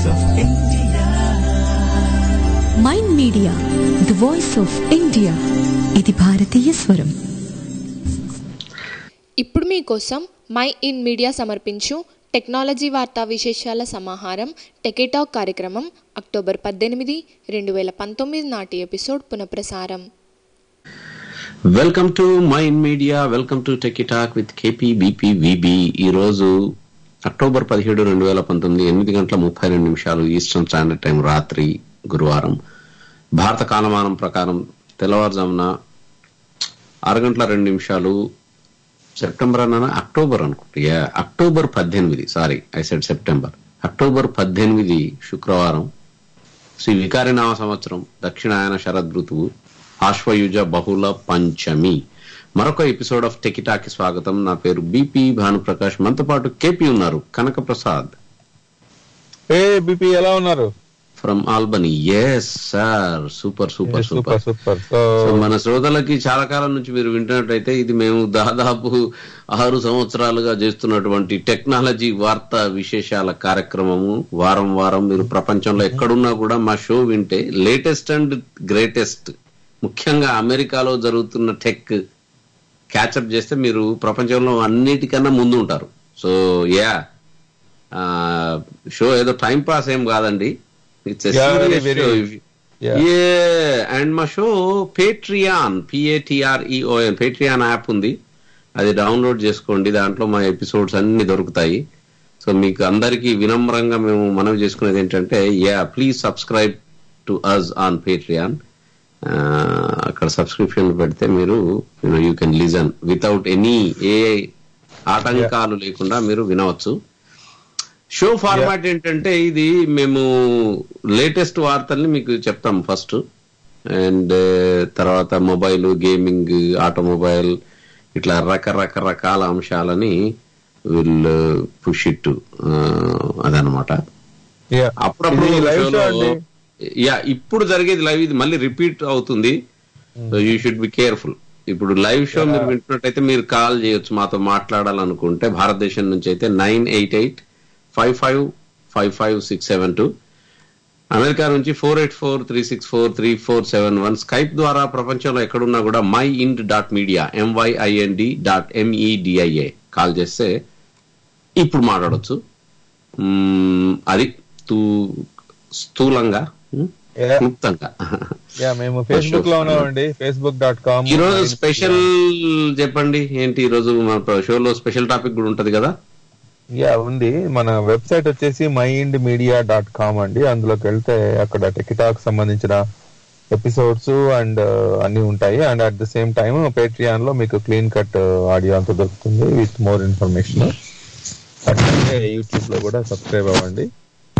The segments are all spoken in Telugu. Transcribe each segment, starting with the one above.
of India. Mind media the voice of India ఇది భారతీయ స్వరం ఇప్పుడు మీకోసం మై ఇన్ మీడియా సమర్పించు టెక్నాలజీ వార్తా విశేషాల సమాహారం టెకెటాక్ కార్యక్రమం అక్టోబర్ పద్దెనిమిది రెండు వేల పంతొమ్మిది నాటి ఎపిసోడ్ పునఃప్రసారం welcome to mind Media welcome to tech talk with KP BP VB ఈ రోజు అక్టోబర్ పదిహేడు రెండు వేల పంతొమ్మిది ఎనిమిది గంటల ముప్పై రెండు నిమిషాలు ఈస్టర్న్ స్టాండర్డ్ టైం రాత్రి గురువారం భారత కాలమానం ప్రకారం తెల్లవారుజామున ఆరు గంటల రెండు నిమిషాలు సెప్టెంబర్ అన్న అక్టోబర్ అనుకుంటా యా, అక్టోబర్ పద్దెనిమిది sorry I said September October పద్దెనిమిది శుక్రవారం శ్రీ వికారినామ సంవత్సరం దక్షిణాయన శరద్ ఋతువు ఆశ్వయుజ బహుళ పంచమి మరొక ఎపిసోడ్ ఆఫ్ టెకిటాకి స్వాగతం నా పేరు బిపి భానుప్రకాష్ మనతో పాటు కేపీ ఉన్నారు కనక ప్రసాద్ ఏ బిపి ఎలా ఉన్నారు from Albany yes sir super super super super super so so మన శ్రోతలకి చాలా కాలం నుంచి మీరు వింటున్నట్టయితే ఇది మేము దాదాపు ఆరు సంవత్సరాలుగా చేస్తున్నటువంటి టెక్నాలజీ వార్తా విశేషాల కార్యక్రమము వారం వారం మీరు ప్రపంచంలో ఎక్కడున్నా కూడా మా షో వింటే లేటెస్ట్ అండ్ గ్రేటెస్ట్ ముఖ్యంగా అమెరికాలో జరుగుతున్న టెక్ క్యాచప్ చేస్తే మీరు ప్రపంచంలో అన్నిటికన్నా ముందు ఉంటారు సో యా షో ఏదో టైం పాస్ ఏం కాదండి it's Yeah, very, very. Yeah. And మా షో పేట్రియాన్ పిఏటిఆర్ఈఓఎన్ పేట్రియాన్ యాప్ ఉంది అది డౌన్లోడ్ చేసుకోండి దాంట్లో మా ఎపిసోడ్స్ అన్ని దొరుకుతాయి సో మీకు అందరికీ వినమ్రంగా మేము మనవి చేసుకునేది ఏంటంటే yeah please subscribe to us on Patreon అక్కడ సబ్స్క్రిప్షన్ పెడితే మీరు you can listen without any ఏ ఆటంకాలు లేకుండా మీరు వినవచ్చు షో ఫార్మాట్ ఏంటంటే ఇది మేము లేటెస్ట్ వార్తల్ని మీకు చెప్తాం ఫస్ట్ అండ్ తర్వాత మొబైల్ గేమింగ్ ఆటోమొబైల్ ఇట్లా రకరకరకాల అంశాలని విల్ పుష్ ఇట్ అదనమాట Yeah. అప్పుడప్పుడు ఇది live show షోలో- అండి. యా ఇప్పుడు జరిగేది లైవ్ ఇది మళ్ళీ రిపీట్ అవుతుంది so you should be careful ఇప్పుడు లైవ్ షో మీరు వింటున్నట్టయితే మీరు కాల్ చేయొచ్చు మాతో మాట్లాడాలనుకుంటే భారతదేశం నుంచి అయితే nine eight eight five five five five six seven two America నుంచి four eight four three six four three four seven one Skype ద్వారా ప్రపంచంలో ఎక్కడున్నా కూడా my Ind dot media M Y I N D dot M E D I A call చేస్తే ఇప్పుడు మాట్లాడొచ్చు మ్మ్, అది తూ స్థూలంగా మ్మ్, Yeah. క్లుప్తంగా యా మేము ఫేస్బుక్ లో ఉన్నామండి ఫేస్బుక్ డాట్ కామ్ ఈ రోజు స్పెషల్ చెప్పండి ఏంటి ఈ రోజు మన షోలో స్పెషల్ టాపిక్ కూడా ఉంటది కదా యా ఉంది మన వెబ్సైట్ వచ్చేసి మైండ్ మీడియా డాట్ కామ్ అండి అందులోకి వెళ్తే అక్కడ టెకిటాక్ సంబంధించిన ఎపిసోడ్స్ అండ్ అన్ని ఉంటాయి and at the same time Patreon లో మీకు క్లీన్ కట్ ఆడియో అంతా దొరుకుతుంది విత్ మోర్ ఇన్ఫర్మేషన్ అట్లాగే యూట్యూబ్ లో కూడా సబ్స్క్రైబ్ అవ్వండి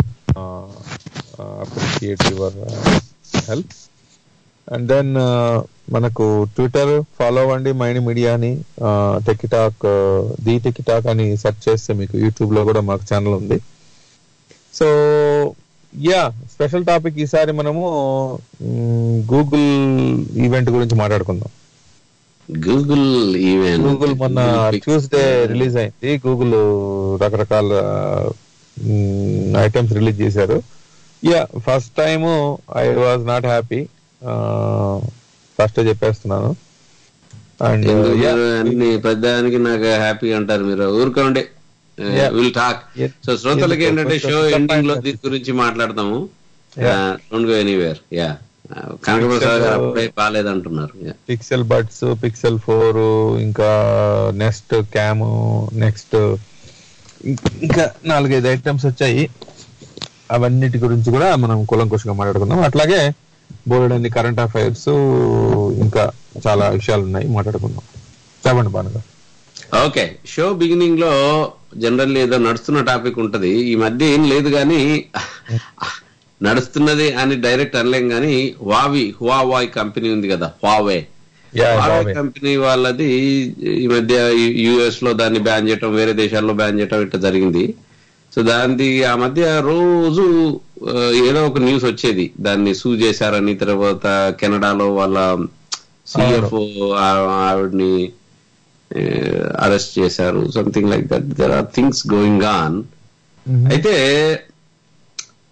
appreciate your help and then మనకు ట్విట్టర్ ఫాలో అవ్వండి మైండ్ మీడియాని టెకిటాక్ ది టెకిటాక్ అని సెర్చ్ చేస్తే మీకు యూట్యూబ్ లో కూడా మాకు ఛానల్ ఉంది సో యా స్పెషల్ టాపిక్ ఈసారి మనము గూగుల్ ఈవెంట్ గురించి మాట్లాడుకుందాం గూగుల్ ఈవెంట్ గూగుల్ మొన్న ట్యూస్డే రిలీజ్ అయింది గూగుల్ రకరకాల ఐటమ్స్ రిలీజ్ చేశారు yeah first time I was not happy first చెప్పేస్తున్నాను అండ్ ఎందుకు మీరు అన్ని పెద్దానికి నాకు హ్యాపీ అంటారు మీరు ఊరుకోండి Yeah. Will talk Yeah. So శ్రోతలకి ఎందుకు? ఏంటంటే కొంచెం షో ఎండింగ్ లో disappointment. దీని గురించి మాట్లాడతాము Yeah. Don't go anywhere yeah Kanakaprasad గారు Pixel- అప్పుడే బాగాలేదంటున్నారు Yeah. Pixel buds Pixel four ఇంకా నెక్స్ట్ క్యామ్ నెక్స్ట్ ఇంకా నాలుగైదు ఐటమ్స్ వచ్చాయి అవన్నిటి గురించి కూడా మనం కులంకుశంగా మాట్లాడుకుందాం అట్లాగే బోర్డు అన్ని కరెంట్ అఫైర్స్ ఇంకా చాలా విషయాలు ఉన్నాయి మాట్లాడుకుందాం చెప్పండి బాగా ఓకే షో బిగినింగ్ లో జనరల్ ఏదో నడుస్తున్న టాపిక్ ఉంటది ఈ మధ్య ఏం లేదు కానీ నడుస్తున్నది అని డైరెక్ట్ అనలేం కానీ వావి హువావాయ్ కంపెనీ ఉంది కదా Huawei Yeah, Huawei Huawei. Company వాళ్ళది ఈ మధ్య యుఎస్ లో దాన్ని బ్యాన్ చేయటం వేరే దేశాల్లో బ్యాన్ చేయటం ఇట్లా జరిగింది సో దాని ఆ మధ్య రోజు ఆ, ఏదో ఒక న్యూస్ వచ్చేది దాన్ని సూ చేశారని తర్వాత కెనడాలో వాళ్ళ సిఎఫ్ఓ ఆవిడ్ని అరెస్ట్ చేశారు something like that there are things going on అయితే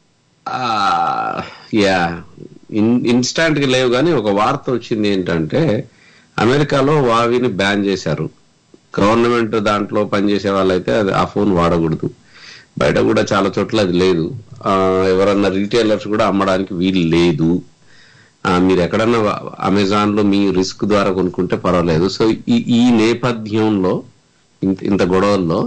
యా ఇన్స్టాంట్ గా లేవు కానీ ఒక వార్త వచ్చింది ఏంటంటే అమెరికాలో వావిని బ్యాన్ చేశారు గవర్నమెంట్ దాంట్లో పనిచేసే వాళ్ళైతే అది ఆ ఫోన్ వాడకూడదు బయట కూడా చాలా చోట్ల అది లేదు ఆ, ఎవరన్నా రీటైలర్స్ కూడా అమ్మడానికి వీలు లేదు ఆ, మీరు ఎక్కడన్నా అమెజాన్ లో మీ రిస్క్ ద్వారా కొనుక్కుంటే పర్వాలేదు సో ఈ ఈ నేపథ్యంలో ఇంత ఇంత గొడవల్లో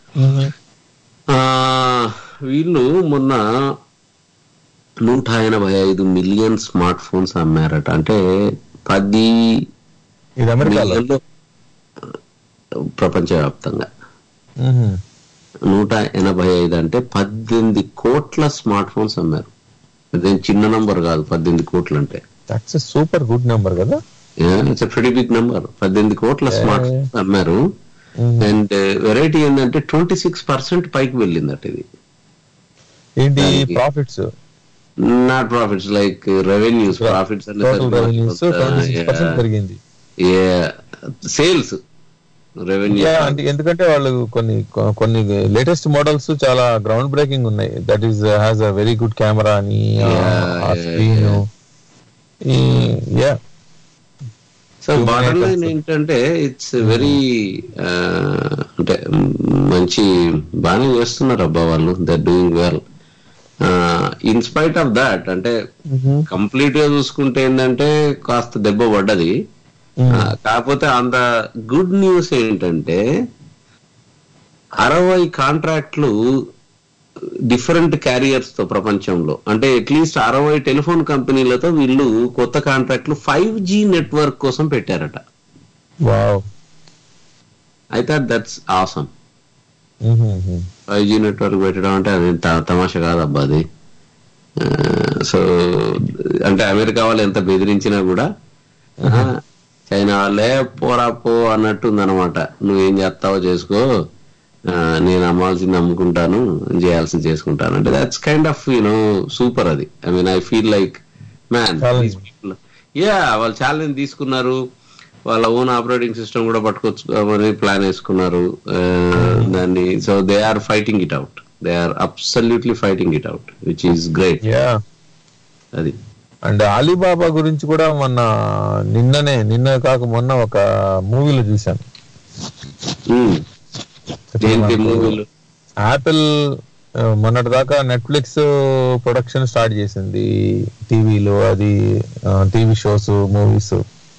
ఆ వీళ్ళు మొన్న నూట ఎనభై ఐదు మిలియన్ స్మార్ట్ ఫోన్స్ అమ్మారట అంటే పది ఇది అమెరికాలో మిలియన్లు ప్రపంచవ్యాప్తంగా మ్మ్. నూట ఎనభై ఐదు అంటే పద్దెనిమిది కోట్ల స్మార్ట్ ఫోన్స్ అమ్మారు అదేం చిన్న నంబర్ కాదు పద్దెనిమిది కోట్లు అంటే దట్స్ సూపర్ గుడ్ నెంబర్ కదా ఇట్స్ వెరీ బిగ్ నంబర్ పద్దెనిమిది కోట్ల స్మార్ట్ ఫోన్స్ అమ్మారు మ్మ్. అండ్ వెరైటీ ఏంటంటే ట్వంటీ సిక్స్ పర్సెంట్ పైకి వెళ్ళిందట ఇది ఏంటి దానికి- profits not profits like revenues profits total revenues twenty six percent పెరిగింది సేల్స్ రెవెన్యూ Yeah, అంటే ఎందుకంటే వాళ్ళు కొన్ని కొ- కొన్ని లేటెస్ట్ మోడల్స్ చాలా గ్రౌండ్ బ్రేకింగ్ ఉన్నాయి that is has a very good camera అని Yeah, yeah, screen yeah so Two bottom minutes. Line ఏంటంటే ఇట్స్ వెరీ అంటే మ్, మంచి బాగానే చేస్తున్నారు అబ్బా వాళ్ళు they're doing well in spite of that అంటే కంప్లీట్ గా చూసుకుంటే ఏంటంటే కాస్త దెబ్బ పడ్డది ఆ, కాకపోతే అంత గుడ్ న్యూస్ ఏంటంటే అరవై కాంట్రాక్ట్లు డిఫరెంట్ క్యారియర్స్ తో ప్రపంచంలో అంటే అట్లీస్ట్ అరవై టెలిఫోన్ కంపెనీలతో వీళ్ళు కొత్త కాంట్రాక్ట్లు ఫైవ్ జీ నెట్వర్క్ కోసం పెట్టారట wow I thought that's awesome five G network పెట్టడం అంటే అది త- తమాషా కాదబ్బా అది సో అంటే అమెరికా వాళ్ళు ఎంత బెదిరించినా కూడా ఆ, చైనా వాళ్ళే పోరా పో అన్నట్టు ఉందన్నమాట నువ్వేం చేస్తావో చేసుకో ఆ, నేను అమ్మాల్సింది అమ్ముకుంటాను చేయాల్సింది చేసుకుంటాను అంటే that's kind of you know super అది I mean I feel like man Challenge. Yeah వాళ్ళు ఛాలెంజ్ తీసుకున్నారు వాళ్ళ ఓన్ ఆపరేటింగ్ సిస్టమ్ కూడా పట్టుకొచ్చుకోమని ప్లాన్ వేసుకున్నారు ఆ, దాన్ని so they are fighting it out they are absolutely fighting it out which is great yeah అది అండ్ అలీబాబా గురించి కూడా మొన్న నిన్ననే నిన్న కాక మొన్న ఒక మూవీలో చూశాను ఉమ్. ఏంటి మూవీలు యాపిల్ మొన్నటి దాకా నెట్ఫ్లిక్స్ ప్రొడక్షన్ స్టార్ట్ చేసింది టీవీలో అది టీవీ షోస్ మూవీస్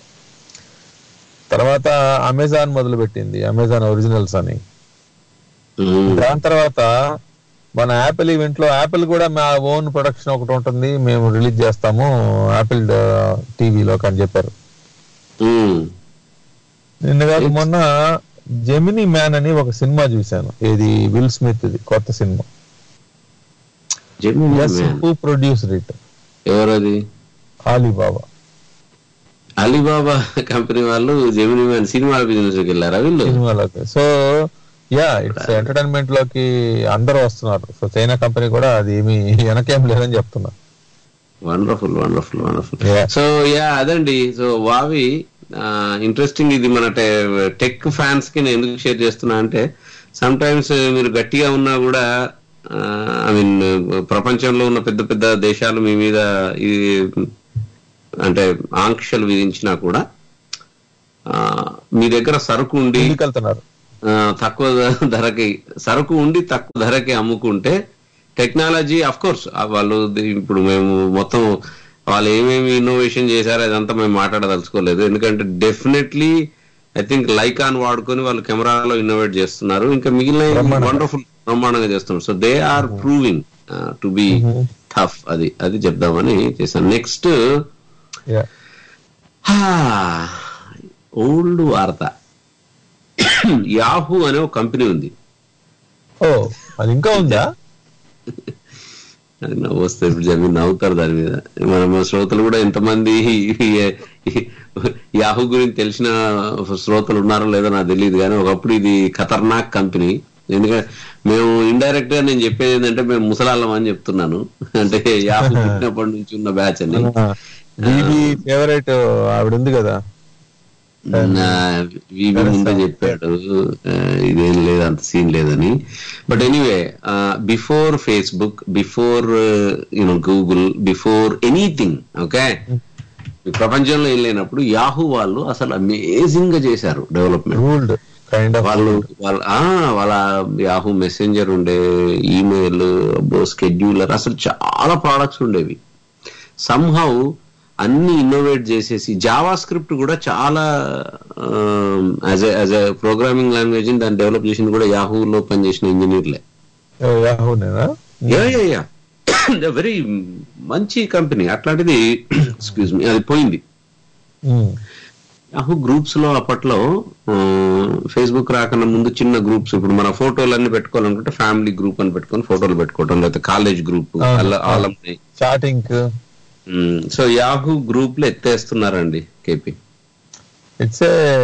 తర్వాత అమెజాన్ మొదలు పెట్టింది అమెజాన్ ఒరిజినల్స్ అని ఉమ్. దాని తర్వాత మన యాపిల్ ఈవెంట్ లో యాపిల్ కూడా మా ఓన్ ప్రొడక్షన్ ఒకటి ఉంటుంది మేము రిలీజ్ చేస్తాము యాపిల్ టీవీలోకి అని చెప్పారు ఉమ్. నిన్న కాక మొన్న జెమిని మ్యాన్ అని ఒక సినిమా చూశాను ఇది విల్ స్మిత్ ఇది కొత్త సినిమా జెమిని ఎస్ మ్యాన్. హూ ప్రొడ్యూసర్ ఇట్ ఎవరది ఆలీబాబా అలీబాబా కంపెనీ వాళ్ళు జెమిని మ్యాన్ సినిమా బిజినెస్ కి వెళ్ళారా వీళ్ళు సినిమాలోకి సో యా ఇట్స్ ఎంటర్టైన్మెంట్ లోకి అందరూ వస్తున్నారు సో చైనా కంపెనీ కూడా అది ఏమి వెనకేం లేదని చెప్తున్నారు wonderful wonderful wonderful Yeah. So yeah అదండి సో వావి ఇంట్రెస్టింగ్ ఇది మన టెక్ ఫ్యాన్స్ కి నేను ఎందుకు షేర్ చేస్తున్నా అంటే సమ్ టైమ్స్ మీరు గట్టిగా ఉన్నా కూడా ఐ మీన్ ప్రపంచంలో ఉన్న పెద్ద పెద్ద దేశాలు మీ మీద ఈ అంటే ఆంక్షలు విధించినా కూడా ఆ, మీ దగ్గర సరుకు ఉండి ముందుకెళ్తున్నారు ఆ, తక్కువ ధ- ధరకి సరుకు ఉండి తక్కువ ధరకి అమ్ముకుంటే టెక్నాలజీ అఫ్ కోర్స్ వాళ్ళు ది- ఇప్పుడు మేము మొత్తం వాళ్ళు ఏమేమి ఇన్నోవేషన్ చేశారో అదంతా మేము మాట్లాడదలుచుకోలేదు ఎందుకంటే డెఫినెట్లీ ఐ థింక్ లైకాన్ వాడుకొని వాళ్ళు కెమెరాలో ఇన్నోవేట్ చేస్తున్నారు ఇంకా మిగిలిన బ్రహ్మాండంగా. వండర్ఫుల్ బ్రహ్మాండంగా చేస్తున్నారు so they are proving to be tough అది అది చెప్దామని చేశాను నెక్స్ట్ యా ఓల్డ్ వార్త యాహూ అనే ఒక కంపెనీ ఉంది ఓ అది ఇంకా ఉందా అది నవ్వు వస్తే ఇప్పుడు జమీన్ నవ్వుతారు దాని మీద మన మన శ్రోతలు కూడా ఎంతమంది యాహూ గురించి తెలిసిన శ్రోతలు ఉన్నారో లేదో నాకు తెలియదు కానీ ఒకప్పుడు ఇది ఖతర్నాక్ కంపెనీ ఎందుకంటే మేము ఇండైరెక్ట్ గా నేను చెప్పేది ఏంటంటే మేము ముసలాళ్ళం అని చెప్తున్నాను అంటే యాహూ పుట్టినప్పటి నుంచి ఉన్న బ్యాచ్ అని బీబీ ఫేవరెట్ ఆవిడ ఉంది కదా వివి ముందే చెప్పాడు ఆ, ఇదేం లేదు అంత సీన్ లేదని but anyway before Facebook before you know Google before anything okay ప్రపంచంలో ఏం లేనప్పుడు యాహూ వాళ్ళు అసలు అమేజింగ్ గా చేశారు డెవలప్మెంట్ రూల్డ్ కైండ్ ఆఫ్ వాళ్ళు వాళ్ళ ఆ, వాళ్ళ యాహూ మెసెంజర్ ఉండే ఈమెయిల్ స్కెడ్యూలర్ అసలు చాలా ప్రోడక్ట్స్ ఉండేవి సంహౌ అన్ని ఇన్నోవేట్ చేసేసి జావా స్క్రిప్ట్ కూడా చాలా as as a programming language దాన్ని డెవలప్ చేసింది కూడా యాహూలో పనిచేసిన ఇంజనీర్లే యాహూనేనా యా యా యా వెరీ మంచి కంపెనీ అట్లాంటిది ఎక్స్క్యూజ్ మీ అది పోయింది యాహూ గ్రూప్స్ లో అప్పట్లో ఫేస్బుక్ రాకన్నా ముందు చిన్న గ్రూప్స్ ఇప్పుడు మన ఫోటోలు అన్ని పెట్టుకోవాలనుకుంటే ఫ్యామిలీ గ్రూప్ అని పెట్టుకొని ఫోటోలు పెట్టుకోవడం లేకపోతే కాలేజ్ గ్రూప్ అవును, వాళ్ళ చాటింగ్ సో యాహూ గ్రూప్ లో ఎత్తేస్తున్నారండి కేపీ ఇట్స్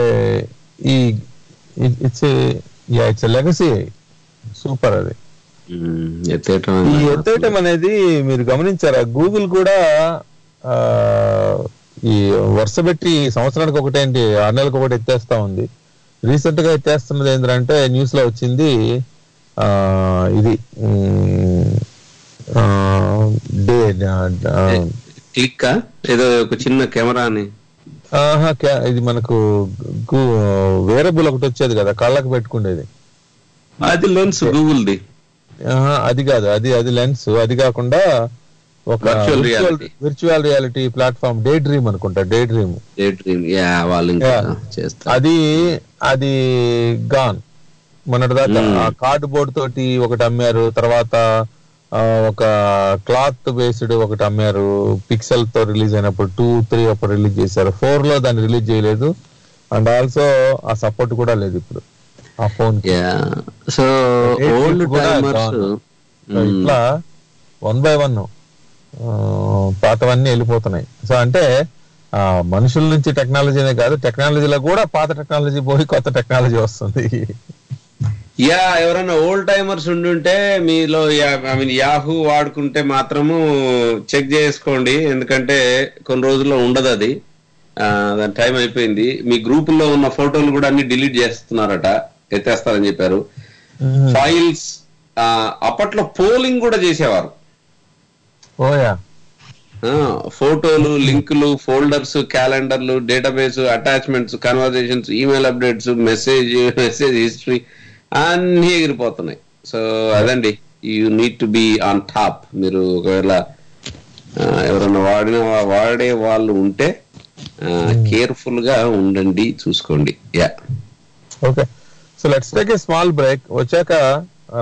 ఈ it's yeah it's legacy super అది ఎత్తేయటం ఈ ఎత్తేయటం అనేది మీరు గమనించారా గూగుల్ కూడా ఆ, ఈ వరుస పెట్టి సంవత్సరానికి ఒకటేంటి ఆరు నెలలకు ఒకటి ఎత్తేస్తా ఉంది రీసెంట్ గా ఎత్తేస్తున్నది ఏంటంటే న్యూస్ లో వచ్చింది ఆ ఇది ఉమ్, ఆ, డే ఆ, క్లిక్ ఏదో ఒక చిన్న కెమెరా అని ఆహా, క్యా- ఇది మనకు వేరబుల్ ఒకటి వచ్చేది కదా కళ్ళకు పెట్టుకునేది అది లెన్స్ గూగుల్ ది ఆహా, అది కాదు అది అది లెన్స్ అది కాకుండా ఒక Virtual reality. Virtual reality platform Daydream అనుకుంటా Daydream Daydream yeah వాళ్ళు ఇంకా Yeah. చేస్తారు అది అది గాన్ మొన్నటి దాకా Hmm. ఆ కార్డ్ బోర్డ్ తోటి ఒకటి అమ్మారు తర్వాత ఆ, ఒక క్లాత్ బేస్డ్ ఒకటి అమ్మారు పిక్సెల్ తో రిలీజ్ అయినప్పుడు టూ త్రీ అప్పుడు రిలీజ్ చేశారు ఫోర్ లో దాన్ని రిలీజ్ చేయలేదు అండ్ ఆల్సో ఆ సపోర్ట్ కూడా లేదు ఇప్పుడు ఆ phone yeah so Day dream old కూడా టైమర్స్ gone. ఇట్లా వన్ బై వన్ పాతవన్నీ వెళ్ళిపోతున్నాయి సో అంటే ఆ, మనుషుల నుంచి టెక్నాలజీనే కాదు టెక్నాలజీలో కూడా పాత టెక్నాలజీ పోయి కొత్త టెక్నాలజీ వస్తుంది యా ఎవరైనా ఓల్డ్ టైమర్స్ ఉండుంటే మీలో ఐ మీన్ యాహూ వాడుకుంటే మాత్రము చెక్ చేసుకోండి ఎందుకంటే కొన్ని రోజుల్లో ఉండదు అది ఆ, దాని టైం అయిపోయింది మీ గ్రూపుల్లో ఉన్న ఫోటోలు కూడా అన్ని డిలీట్ చేస్తున్నారట ఎత్తేస్తారని చెప్పారు ఫైల్స్ అప్పట్లో పోలింగ్ కూడా చేసేవారు ఓయా ఆ, ఫోటోలు లింకులు ఫోల్డర్స్ క్యాలెండర్లు database attachments conversations email updates message message history అన్ని ఎగిరిపోతున్నాయి సో అదండి you need to be on top మీరు ఒకవేళ ఆ, ఎవరైనా వాడిన వాడే వాళ్ళు ఉంటే కేర్ఫుల్ గా ఉండండి చూసుకోండి yeah okay so let's take a small break వచ్చాక ఆ,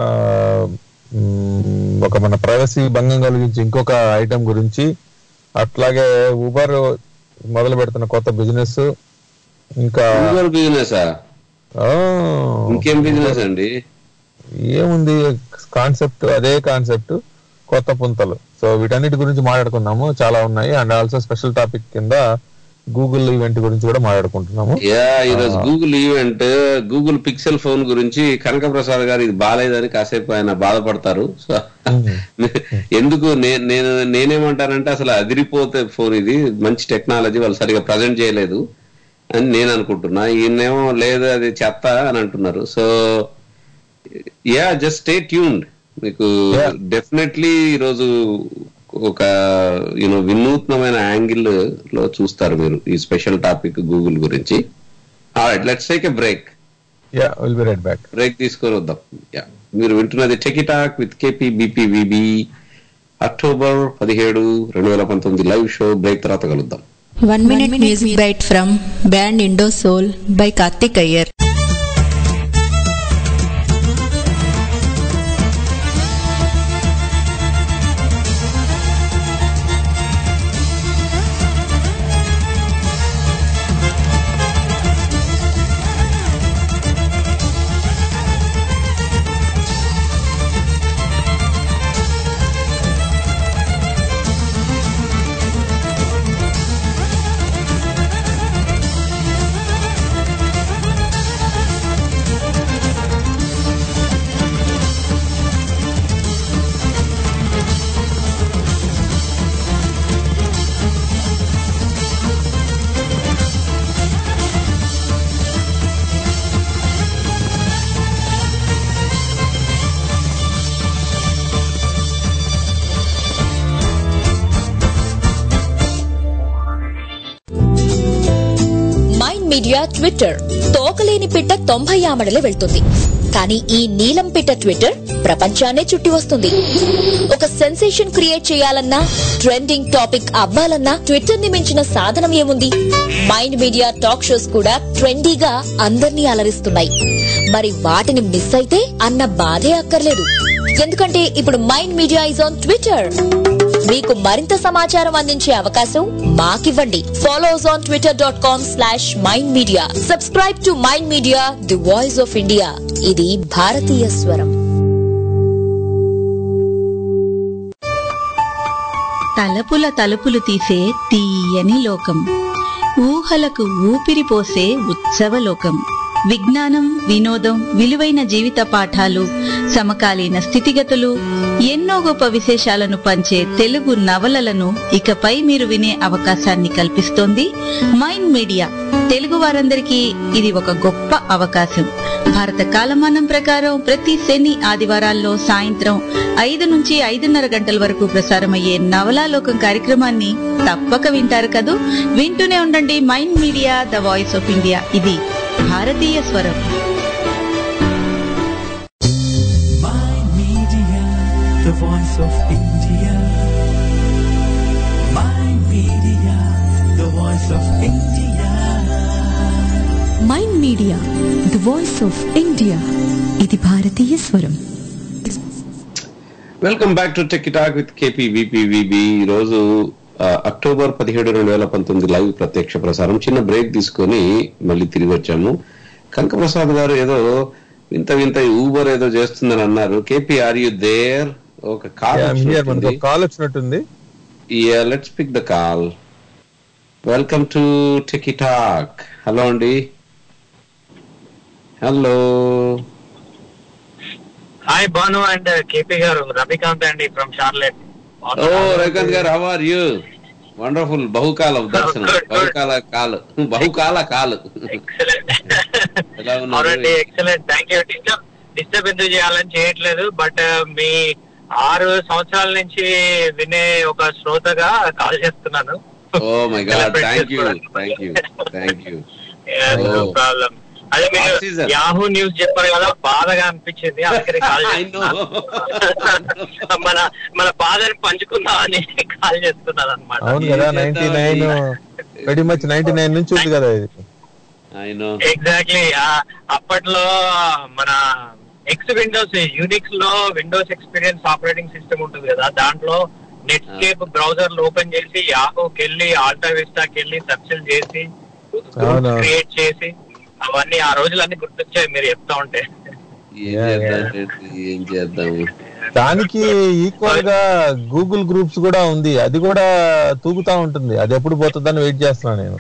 మ్, ఒక మన ప్రైవసీ భంగం కలిగించి ఇంకొక ఐటమ్ గురించి అట్లాగే ఊబర్ మొదలు పెడుతున్న కొత్త బిజినెస్ ఇంకా బిజినెస్ ఆ, ఇంకేం బిజినెస్ అండి ఏముంది కాన్సెప్ట్ అదే కాన్సెప్ట్ కొత్త పుంతలు సో వీటన్నిటి గురించి మాట్లాడుకున్నాము చాలా ఉన్నాయి అండ్ ఆల్సో స్పెషల్ టాపిక్ కింద గూగుల్ ఈవెంట్ గురించి కూడా మాట్లాడుకుంటున్నాము యా ఈరోజు Google event Google Pixel phone గురించి కనక ప్రసాద్ గారు ఇది బాగాలేదని కాసేపు ఆయన బాధపడతారు సో ఎందుకు నే- నేను నేనేమంటానంటే అసలు అదిరిపోతే ఫోన్ ఇది మంచి టెక్నాలజీ వాళ్ళు సరిగా ప్రజెంట్ చేయలేదు అని నేను అనుకుంటున్నా ఈయనేమో లేదు అది చెత్త అని అంటున్నారు so yeah just stay tuned మీకు Yeah. డెఫినెట్లీ ఈరోజు ఒక యూనో వినూత్నమైన యాంగిల్ లో చూస్తారు మీరు ఈ స్పెషల్ టాపిక్ గూగుల్ గురించి let's take a break yeah will be right back break తీసుకొని వద్దాం యా మీరు వింటున్నది techie talk with KP BPVB October పదిహేడు రెండు వేల పంతొమ్మిది లైవ్ షో బ్రేక్ తర్వాత కలుద్దాం One minute music bite from band Indo Soul by Karthik Iyer. Thank media Twitter తోకలేని పిట్ట తొంభై ఆమడలే వెళ్తుంది కానీ ఈ నీలం పిట్ట ట్విట్టర్ ప్రపంచాన్నే చుట్టి వస్తుంది ఒక సెన్సేషన్ క్రియేట్ చేయాలన్నా ట్రెండింగ్ టాపిక్ అవ్వాలన్నా ట్విట్టర్ ని మించిన సాధనం ఏముంది మైండ్ మీడియా టాక్ షోస్ కూడా ట్రెండీగా అందర్నీ అలరిస్తున్నాయి మరి వాటిని మిస్ అయితే అన్న బాధే అక్కర్లేదు ఎందుకంటే ఇప్పుడు mind media is on Twitter మీకు మరింత సమాచారం అందించే అవకాశం మాకివ్వండి follow us on Twitter dot com slash mind media subscribe to mind media the voice of India ఇది భారతీయ స్వరం తలపుల తలుపులు తీసే తీయని లోకం ఊహలకు ఊపిరి పోసే ఉత్సవ లోకం విజ్ఞానం వినోదం విలువైన జీవిత పాఠాలు సమకాలీన స్థితిగతులు ఎన్నో గొప్ప విశేషాలను పంచే తెలుగు నవలలను ఇకపై మీరు వినే అవకాశాన్ని కల్పిస్తోంది మైండ్ మీడియా తెలుగు వారందరికీ ఇది ఒక గొప్ప అవకాశం భారత కాలమానం ప్రకారం ప్రతి శని ఆదివారాల్లో సాయంత్రం ఐదు నుంచి ఐదున్నర గంటల వరకు ప్రసారమయ్యే నవలాలోకం కార్యక్రమాన్ని తప్పక వింటారు కదూ వింటూనే ఉండండి mind media the voice of India ఇది భారతీయ స్వరం Mind Media, the voice of India. Mind Media, the voice of India. Mind media the voice of India ఇది భారతీయ స్వరం welcome back to tech talk with KP VPVB ఈ రోజు ఆ, అక్టోబర్ పదిహేడు రెండు వేల పంతొమ్మిది లైవ్ ప్రత్యక్ష ప్రసారం చిన్న బ్రేక్ తీసుకొని మళ్ళీ తిరిగి వచ్చాము కనక ప్రసాద్ గారు ఏదో వింత వింత ఊబర్ ఏదో చేస్తుందని అన్నారు కేపీ ఆర్ యు దేర్ ఒక కాల్ మనకు ఒక కాల్ వచ్చినట్టుంది let's pick the call welcome to techie talk hello అండి hello hi Bhanu and KP garu Ravikanth అండి from Charlotte oh Ravikanth garu how are you wonderful బహుకాల దర్శనం Good, good. బహుకాల కాలు బహుకాల కాలు ఎలా ఉన్నారు? అవునండి excellent thank you disturb disturb ఎందుకు చేయాలని చేయట్లేదు బట్ మీ ఆరు సంవత్సరాల నుంచి వినే ఒక శ్రోతగా కాల్ చేస్తున్నాను oh my god Celebrate thank you చేసుకోవడానికి. Thank you thank you no Oh. Problem అదే మీరు Off season. యాహూ న్యూస్ చెప్పారు కదా బాధగా అనిపించింది అందుకని కాల్ I know. చేస్తున్నా మన మన బాధని పంచుకుందాం అని కాల్ చేస్తున్నాను అనమాట అవును కదా ఏం నైన్టీ చేద్దాం నైన్ ఈ- వెరీ మచ్ నైన్టీ నైన్ నుంచి ఉంది కదా ఇది ఐ నో ఎగ్జాక్ట్లీ అప్పట్లో మన ఎక్స్ విండోస్ యూనిక్స్ లో విండోస్ ఎక్స్పీరియన్స్ ఆపరేటింగ్ సిస్టమ్ ఉంటుంది కదా దాంట్లో నెట్స్కేప్ బ్రౌజర్ ఓపెన్ చేసి యాహోకి వెళ్ళి ఆల్టా విస్టాకి వెళ్ళి సెర్చ్లు చేసి అవును. క్రియేట్ చేసి అవన్నీ ఆ రోజులన్నీ గుర్తొచ్చాయి మీరు చెప్తా ఉంటే ఏం Yeah, చేద్దాం ఏం చేద్దాం దానికి ఈక్వల్ గా గూగుల్ గ్రూప్స్ కూడా ఉంది అది కూడా తూగుతా ఉంటుంది అది ఎప్పుడు పోతుందని వెయిట్ చేస్తున్నా నేను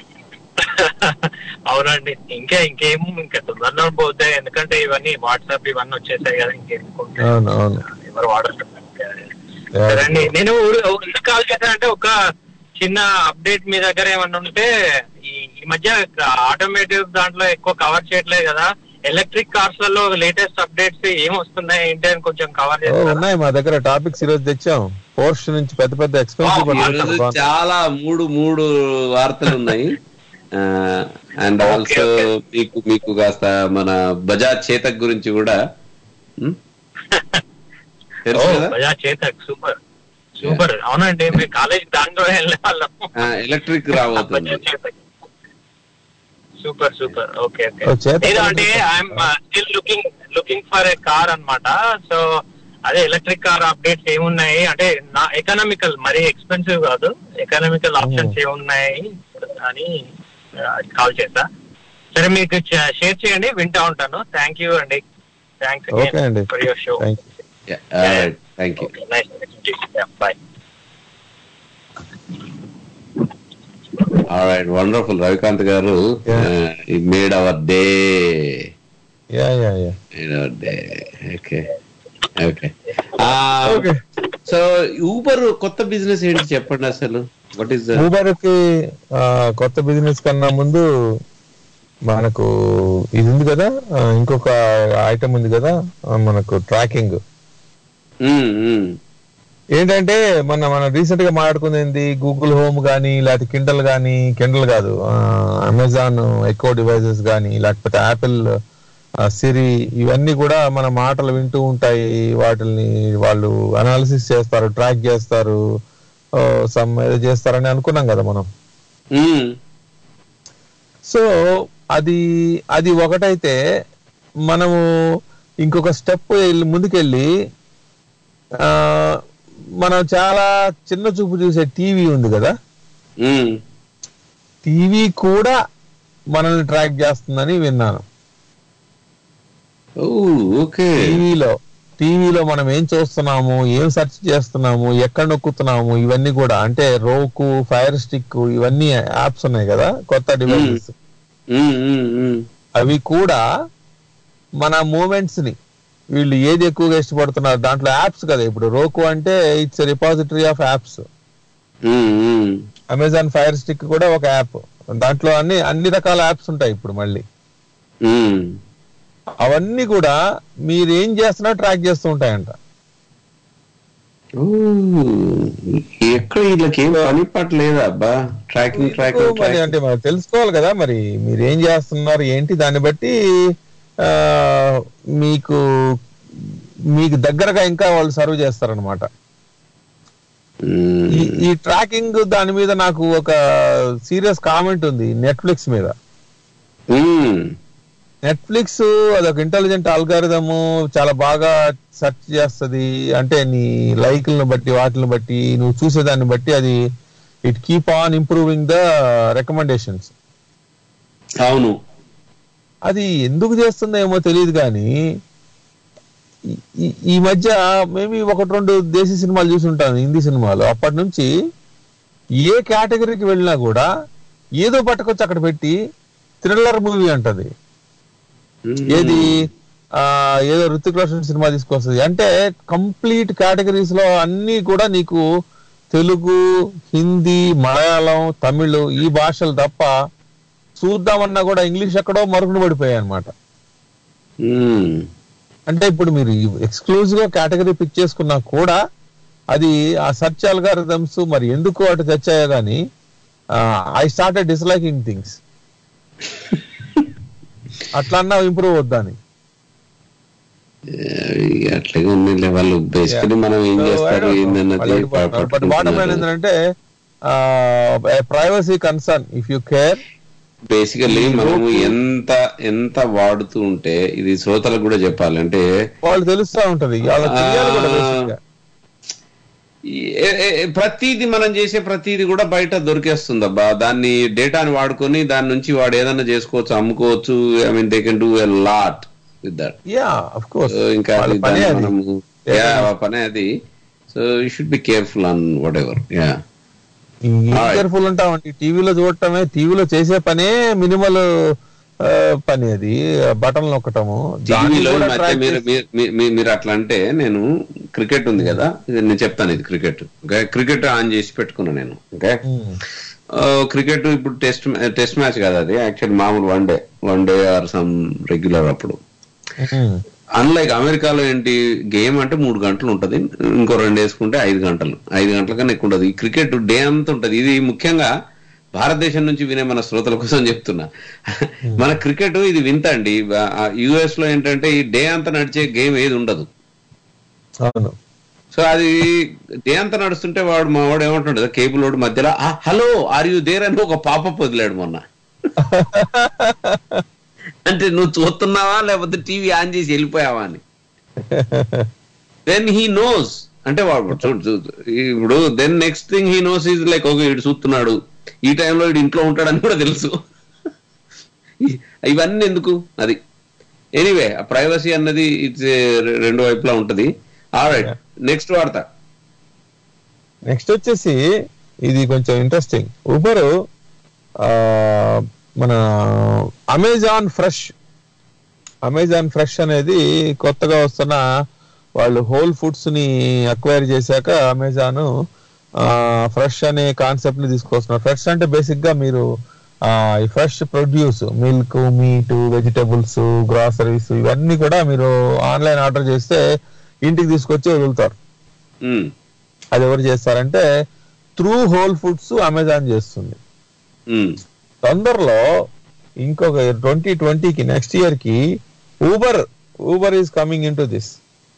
అవునండి ఇంకా ఇంకేం ఇంకా తొందరలో పోతాయి ఎందుకంటే ఇవన్నీ వాట్సాప్ ఇవన్నీ వచ్చేసాయి కదా ఇంకెందుకుంటే అవును అవును ఎవరు వాడరు సరేండి నేను ఊరు- ఎందుకు కాల్ చేశానంటే ఒక చిన్న అప్డేట్ మీ దగ్గర ఏమన్నా ఉంటే ఈ ఈ మధ్య ఆటోమేటివ్ దాంట్లో ఎక్కువ కవర్ చేయట్లేదు కదా ఎలక్ట్రిక్ కార్స్ లలో లేటెస్ట్ అప్డేట్స్ ఏం వస్తున్నాయి ఏంటి అని కొంచెం కవర్ ఓ, చేస్తారా ఉన్నాయి మా దగ్గర టాపిక్స్ ఈ రోజు తెచ్చాం పోర్ష్ నుంచి పెద్ద పెద్ద ఈ రోజు ఎక్స్పెన్సివ్ చాలా మూడు మూడు వార్తలు ఉన్నాయి అండ్ Okay, ఆల్సో okay. మీకు మీకు కాస్త మన బజాజ్ చేతక్ గురించి కూడా ఉం? తెలుసు కదా బజాజ్ చేతక్ సూపర్ సూపర్ అవునండి మీ కాలేజ్ దాంట్లో వెళ్ళే వాళ్ళం ఎలక్ట్రిక్ రాబోతుంది super super okay okay oh, Chetak నేను అంటే అంటే I'm still looking looking for a car అన్నమాట సో అదే ఎలక్ట్రిక్ కార్ అప్డేట్స్ ఏమున్నాయి అంటే నా ఎకనామికల్ మరీ ఎక్స్పెన్సివ్ కాదు ఎకనామికల్ ఆప్షన్స్ ఏమున్నాయి అని కాల్ చేసా సరే మీకు షేర్ చేయండి వింటా ఉంటాను థ్యాంక్ యూ అండి థ్యాంక్స్ ఓకే అండి for your show thank thank you nice bye right wonderful Ravikanth garu Yeah. Made our day yeah yeah yeah made our day okay okay okay so Uber కొత్త బిజినెస్ ఏంటి చెప్పండి అసలు వాట్ ఈస్ ఊబర్ కి ఆ, కొత్త బిజినెస్ కన్నా ముందు మనకు ఇది ఉంది కదా ఆ, ఇంకొక ఐటమ్ ఉంది కదా ఆ, మనకు ట్రాకింగ్ ఏంటంటే మన మనం రీసెంట్ గా మాట్లాడుకుంది ఏంది గూగుల్ హోమ్ కానీ లేకపోతే కిండల్ కానీ కిండల్ కాదు అమెజాన్ ఎకో డివైసెస్ కానీ లేకపోతే యాపిల్ సిరి ఇవన్నీ కూడా మన మాటలు వింటూ ఉంటాయి వాటిని వాళ్ళు అనాలిసిస్ చేస్తారు ట్రాక్ చేస్తారు సమ్ ఏదో చేస్తారని అనుకున్నాం కదా మనం ఉమ్, సో అది అది ఒకటైతే మనము ఇంకొక స్టెప్ ముందుకెళ్ళి ఆ, మనం చాలా చిన్న చూపు చూసే టీవీ ఉంది కదా ఉమ్. టీవీ కూడా మనల్ని ట్రాక్ చేస్తుందని విన్నాను ఓ, ఓకే టీవీలో టీవీలో మనం ఏం చూస్తున్నాము ఏం సెర్చ్ చేస్తున్నాము ఎక్కడ నొక్కుతున్నాము ఇవన్నీ కూడా అంటే రోకు ఫైర్ స్టిక్ ఇవన్నీ యాప్స్ ఉన్నాయి కదా కొత్త డివైసెస్ ఉమ్, ఉమ్, ఉమ్. అవి కూడా మన మూమెంట్స్ ని వీళ్ళు ఏది ఎక్కువగా ఇష్టపడుతున్నారు దాంట్లో యాప్స్ కదా ఇప్పుడు రోకు అంటే it's repository of apps um, um. Amazon fire stick కూడా ఒక యాప్ దాంట్లో అన్ని అన్ని రకాల యాప్స్ ఉంటాయి ఇప్పుడు మళ్ళీ ఉమ్. అవన్నీ కూడా మీరు ఏం చేస్తున్నా ట్రాక్ చేస్తూ ఉంటాయంట ఓ, ఎక్కడ వీళ్ళకి ఏం పని పాట లేదా అబ్బా ట్రాకింగ్ ఎందుకు ట్రాకింగ్ మరి అంటే మరి తెలుసుకోవాలి కదా మరి మీరు ఏం చేస్తున్నారు ఏంటి దాన్ని బట్టి ఆ, మీకు మీకు దగ్గరగా ఇంకా వాళ్ళు సర్వ్ చేస్తారనమాట ఈ ఈ ట్రాకింగ్ దాని మీద నాకు ఒక సీరియస్ కామెంట్ ఉంది నెట్ఫ్లిక్స్ మీద నెట్ఫ్లిక్స్ అదొక ఇంటెలిజెంట్ అల్గారిథము చాలా బాగా సెర్చ్ చేస్తది అంటే నీ లైక్లను బట్టి వాటిని బట్టి నువ్వు చూసేదాన్ని బట్టి అది it keep on improving the recommendations అవును అది ఎందుకు చేస్తుందో ఏమో తెలియదు కానీ ఈ- ఈ- ఈ మధ్య మేబీ ఒకటి రెండు దేశీ సినిమాలు చూసి ఉంటాను హిందీ సినిమాలు అప్పటి నుంచి ఏ కేటగిరీకి వెళ్ళినా కూడా ఏదో పట్టుకొచ్చి అక్కడ పెట్టి థ్రిల్లర్ మూవీ అంటది ఏది ఆ ఏదో రుతిక్ రోషన్ సినిమా తీసుకొస్తుంది అంటే కంప్లీట్ కేటగిరీస్ లో అన్ని కూడా నీకు తెలుగు హిందీ మలయాళం తమిళ్ ఈ భాషలు తప్ప చూద్దామన్నా కూడా ఇంగ్లీష్ ఎక్కడో మరుగున పడిపోయాయి అనమాట ఉమ్. అంటే ఇప్పుడు మీరు ఎక్స్క్లూజివ్ గా కేటగిరీ పిక్ చేసుకున్నా కూడా అది ఆ సర్చ్ అల్గారిథమ్స్ మరి ఎందుకు అటు తెచ్చాయో కానీ ఐ స్టార్ట్ డిస్లైకింగ్ థింగ్స్ అట్లన్నా ఇంప్రూవ్ వద్దని ఇక అట్లాగే ఉన్నాయి వాళ్ళు బేసికలీ మనం ఏం చేస్తారు ఏందన్నది బట్ బాటమ్ లైన్ ఏంటంటే privacy concern if you care basically మనము ఎంత ఎంత వాడుతూ ఉంటే ఇది శ్రోతలకు కూడా చెప్పాలంటే వాళ్ళు తెలుస్తా ఉంటది వాళ్ళకి తెలియాలి కూడా basic గా. ఈ- ఏ- ఏ- ప్రతిది మనం చేసే ప్రతిది కూడా బయట దొరికేస్తుంది అబ్బా దాన్ని డేటాని వాడుకొని దాని నుంచి వాడు ఏదైనా చేసుకోవచ్చు అమ్ముకోవచ్చు I mean they can do a lot with that yeah of course ఇంకా వాళ్ళ అది పనే దాన్ని అది. మనము యా పనే అది so you should be careful on whatever yeah careful ఉంటామండి టీవీలో చూడటమే టీవీలో చేసే పనే మినిమల్ పని అది బటన్ నొక్కటము దాన్ని టీవీలో ఈ కూడా మధ్య track మీరు చేసి- మీరు- మీ- మీ- మీరు అట్లా అంటే నేను క్రికెట్ ఉంది కదా ఇది నేను చెప్తాను ఇది క్రికెట్ ఓకే క్రికెట్ ఆన్ చేసి పెట్టుకున్నా నేను ఓకే క్రికెట్ ఇప్పుడు టెస్ట్ టెస్ట్ మ్యాచ్ కదా అది యాక్చువల్ మామూలు one day one day or some regular అప్పుడు ఉమ్. అన్లైక్ అమెరికాలో ఏంటి గేమ్ అంటే మూడు గంటలు ఉంటది ఇంకో రెండు వేసుకుంటే ఐదు గంటలు ఐదు గంటల కన్నా ఎక్కువ ఉండదు ఈ క్రికెట్ డే అంతా ఉంటది ఇది ముఖ్యంగా భారతదేశం నుంచి వినే మన శ్రోతల కోసం చెప్తున్నా మన క్రికెట్ ఇది వింత అండి యుఎస్ లో ఏంటంటే ఈ డే అంతా నడిచే గేమ్ ఏది ఉండదు అవును సో అది డే అంతా నడుస్తుంటే వాడు మా వాడు ఏమంటుండదు కేబుల్ వాడు మధ్యలో హలో ఆర్ యూ దేర్ అని ఒక పాప వదిలాడు మొన్న అంటే నువ్వు చూస్తున్నావా లేకపోతే టీవీ ఆన్ చేసి వెళ్ళిపోయావా అని దెన్ హీ నోస్ అంటే వాడు చూడు చూడు ఇప్పుడు then next thing he knows is like okay వీడు చూస్తున్నాడు ఈ టైంలో వీడు ఇంట్లో ఉంటాడని కూడా తెలుసు ఇ- ఇవన్నీ ఎందుకు అది ఎనీవే ఆ ప్రైవసీ అన్నది ఇట్స్ రెండు వైపులా ఉంటది ఆల్రైట్ నెక్స్ట్ వార్త నెక్స్ట్ వచ్చేసి ఇది కొంచెం ఇంట్రెస్టింగ్ ఉబర్ మన అమెజాన్ ఫ్రెష్ అమెజాన్ ఫ్రెష్ అనేది కొత్తగా వస్తున్న వాళ్ళు హోల్ ఫుడ్స్ ని అక్వైర్ చేశాక అమెజాన్ ఫ్రెష్ అనే కాన్సెప్ట్ ని తీసుకొస్తున్నారు ఫ్రెష్ అంటే బేసిక్ గా మీరు ఆ, ఈ fresh produce milk meat vegetables groceries ఇవన్నీ కూడా మీరు ఆన్లైన్ ఆర్డర్ చేస్తే ఇంటికి తీసుకొచ్చి వదులుతారు ఉమ్, అది ఎవరు చేస్తారంటే త్రూ హోల్ ఫుడ్స్ అమెజాన్ చేస్తుంది ఉమ్. తొందరలో ఇంకొక ట్వంటీ ట్వంటీకి నెక్స్ట్ ఇయర్ కి Uber Uber is coming in to this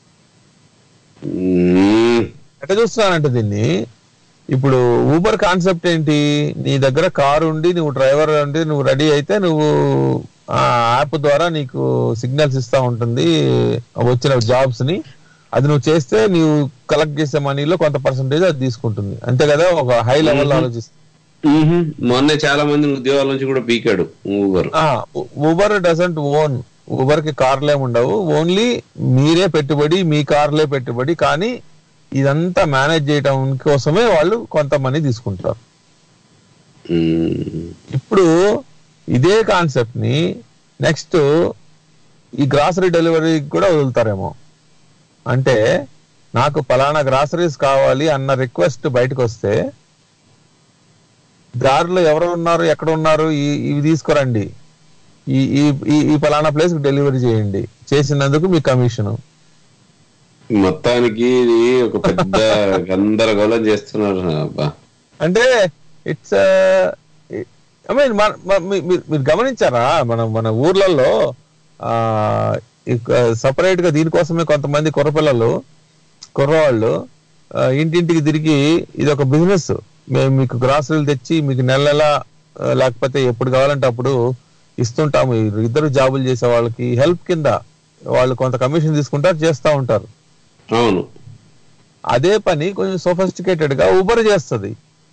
um. ఎట్లా చూస్తున్నానంటే దీన్ని ఇప్పుడు ఊబర్ కాన్సెప్ట్ ఏంటి నీ దగ్గర కారు ఉండి నువ్వు డ్రైవర్ ఉండి నువ్వు రెడీ అయితే నువ్వు ఆ యాప్ ద్వారా నీకు సిగ్నల్స్ ఇస్తా ఉంటుంది వచ్చిన జాబ్స్ ని అది నువ్వు చేస్తే నీవు కలెక్ట్ చేసే మనీలో కొంత పర్సంటేజ్ అది తీసుకుంటుంది అంతే కదా ఒక హై లెవెల్ ఆలోచిస్తే మ్మ్. మొన్నే చాలా మంది ఉద్యోగాల నుంచి కూడా పీకాడు Uber Uber doesn't own Uber కి కార్లే ఉండవు ఓన్లీ మీరే పెట్టుబడి మీ కార్లే పెట్టుబడి కానీ ఇదంతా మేనేజ్ చేయడం కోసమే వాళ్ళు కొంత మనీ తీసుకుంటారు మ్మ్. ఇప్పుడు ఇదే కాన్సెప్ట్ ని నెక్స్ట్ ఈ గ్రాసరీ డెలివరీ కూడా వదులుతారేమో అంటే నాకు పలానా గ్రాసరీస్ కావాలి అన్న రిక్వెస్ట్ బయటకు వస్తే దారిలో ఎవరు ఉన్నారు ఎక్కడ ఉన్నారు ఈ- ఇవి తీసుకురండి ఈ ఈ ఈ- ఈ పలానా ప్లేస్ డెలివరీ చేయండి చేసినందుకు మీ కమిషన్ మొత్తానికి ఇది ఒక పెద్ద గందరగోళం చేస్తున్నారు అబ్బా అంటే ఇట్స్ ఐ మీన్ మీరు గమనించారా మన మన ఊర్లలో ఆ సపరేట్ గా దీనికోసమే కొంతమంది కుర్రపిల్లలు కుర్రవాళ్ళు ఆ, ఇంటింటికి తిరిగి ఇది ఒక బిజినెస్ మేము మీకు గ్రాసరీలు తెచ్చి మీకు నెల నెల ఆ, లేకపోతే ఎప్పుడు కావాలంటే అప్పుడు ఇస్తుంటాము ఈ ఇద్దరు జాబులు చేసే వాళ్ళకి హెల్ప్ కింద వాళ్ళు కొంత కమిషన్ తీసుకుంటారు చేస్తా ఉంటారు అవును అదే పని కొంచెం సోఫిస్టికేటెడ్ గా ఊబర్ చేస్తుంది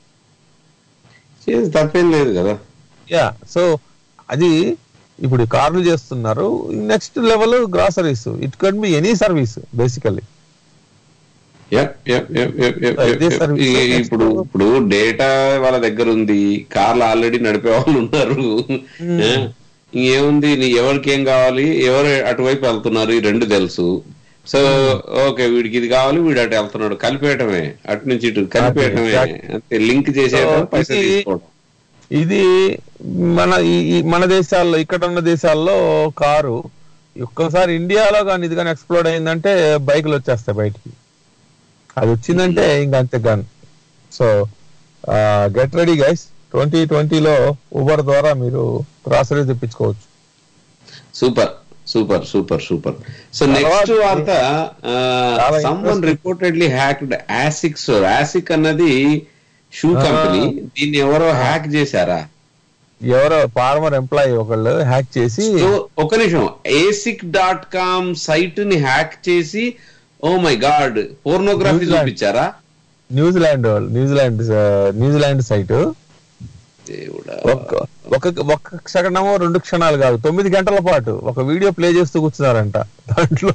చేసి తప్పేం లేదు కదా యా సో అది ఇప్పుడు కార్లు చేస్తున్నారు next level groceries it can be any service basically Yep, yep, yep, yep, yep, yep, ఇదే yep. service. ఈ- ఇప్పుడు ఇప్పుడు డేటా వాళ్ళ దగ్గర ఉంది కార్లు ఆల్రెడీ నడిపే వాళ్ళు ఉన్నారు ఏ? ఇంకేముంది నీ ఎవరికి ఏం కావాలి ఎవరు అటువైపు వెళ్తున్నారు ఈ రెండు తెలుసు సో ఓకే వీడికి ఇది కావాలి వీడు అటు వెళ్తున్నాడు కలిపేయటమే అటు నుంచి ఇటు కలిపేయటమే exactly. అంతే లింక్ చేసేయటం So, పైసలు ఇది- తీసుకోవడం ఇది మన ఈ ఈ మన దేశాల్లో ఇక్కడ ఉన్న దేశాల్లో కారు ఒక్కసారి ఇండియాలో కానీ ఇది కానీ ఎక్స్ప్లోర్ అయిందంటే బైకులు వచ్చేస్తాయి బయటికి అది వచ్చిందంటే ఇంకా అంతే gone so get ready guys twenty ట్వంటీలో ఊబర్ ద్వారా మీరు గ్రాసరీ తెప్పించుకోవచ్చు super super super super so next తర్వాత- వార్త చాలా someone interesting. Reportedly hacked Asics store Asics అన్నది షూ Ah. కంపెనీ దీన్ని ఎవరో హ్యాక్ చేశారా ఎవరో ఫార్మర్ ఎంప్లాయీ ఒకళ్ళు హ్యాక్ చేసి సో ఒక నిమిషం ఏసిక్ డాట్ కామ్ సైట్ ని హ్యాక్ చేసి oh my god pornography Newsland. చూపించారా న్యూజిలాండ్ వాళ్ళు న్యూజిలాండ్ న్యూజిలాండ్ సైట్ దేవుడా ఒక్క ఒక ఒక్క క్షణమో రెండు క్షణాలు కాదు తొమ్మిది గంటల పాటు ఒక వీడియో ప్లే చేస్తూ కూర్చున్నారంట దాంట్లో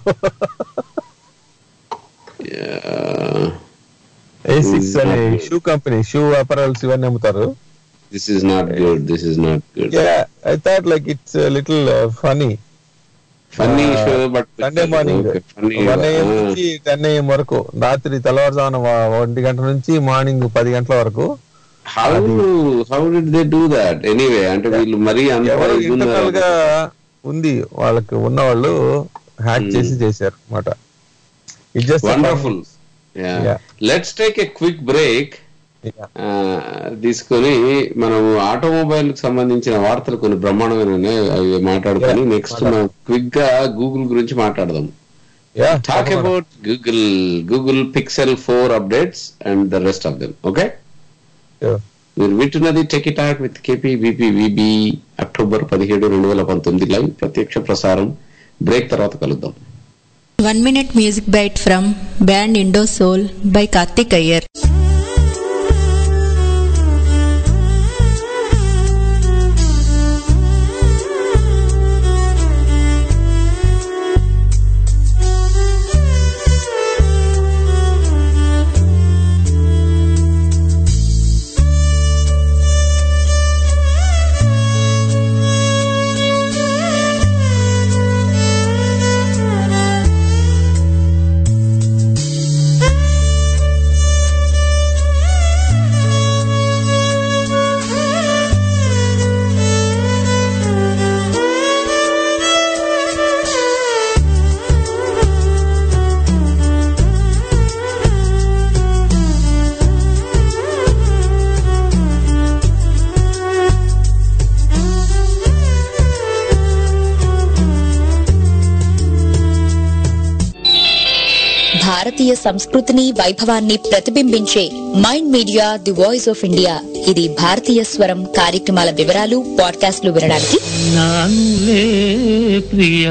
ఏ సిక్స్ అనే షూ కంపెనీ షూ అపరల్స్ ఇవన్నీ అమ్ముతారు this is not good this is not good I thought like it's little funny funny show but Sunday morning one AM నుంచి టెన్ ఏఎం వరకు రాత్రి తెల్లవారుజామున వ- ఒంటి గంట నుంచి మార్నింగ్ పది గంటల వరకు how how did they do that anyway అంటే వీళ్ళు మరీ అంత ఎవరు ఇది ఉన్నారు. ఇంటర్నల్ గా ఉంది వాళ్ళకి ఉన్న వాళ్ళు హ్యాక్ Hmm. చేసి చేశారు అనమాట it just wonderful Yeah. Let's take a quick break తీసుకొని మనం ఆటోమొబైల్ కి సంబంధించిన వార్తలు కొన్ని బ్రహ్మాండమైన ఉన్నాయి అవి మాట్లాడుకొని Yeah. నెక్స్ట్ మనం క్విక్ గా గూగుల్ గురించి మాట్లాడదాం talk about Google Google Pixel four updates and the rest of them okay మీరు వింటున్నది techie talk with KP VP VB October పదిహేడు రెండు వేల పంతొమ్మిది లైవ్ ప్రత్యక్ష ప్రసారం బ్రేక్ తర్వాత కలుద్దాం One minute music bite from band Indo Soul by Karthik Iyer. Thank భారతీయ సంస్కృతిని వైభవాన్ని ప్రతిబింబించే mind media the voice of India ఇది భారతీయ స్వరం కార్యక్రమాల వివరాలు పాడ్కాస్ట్లు వినడానికి నానులే ప్రియ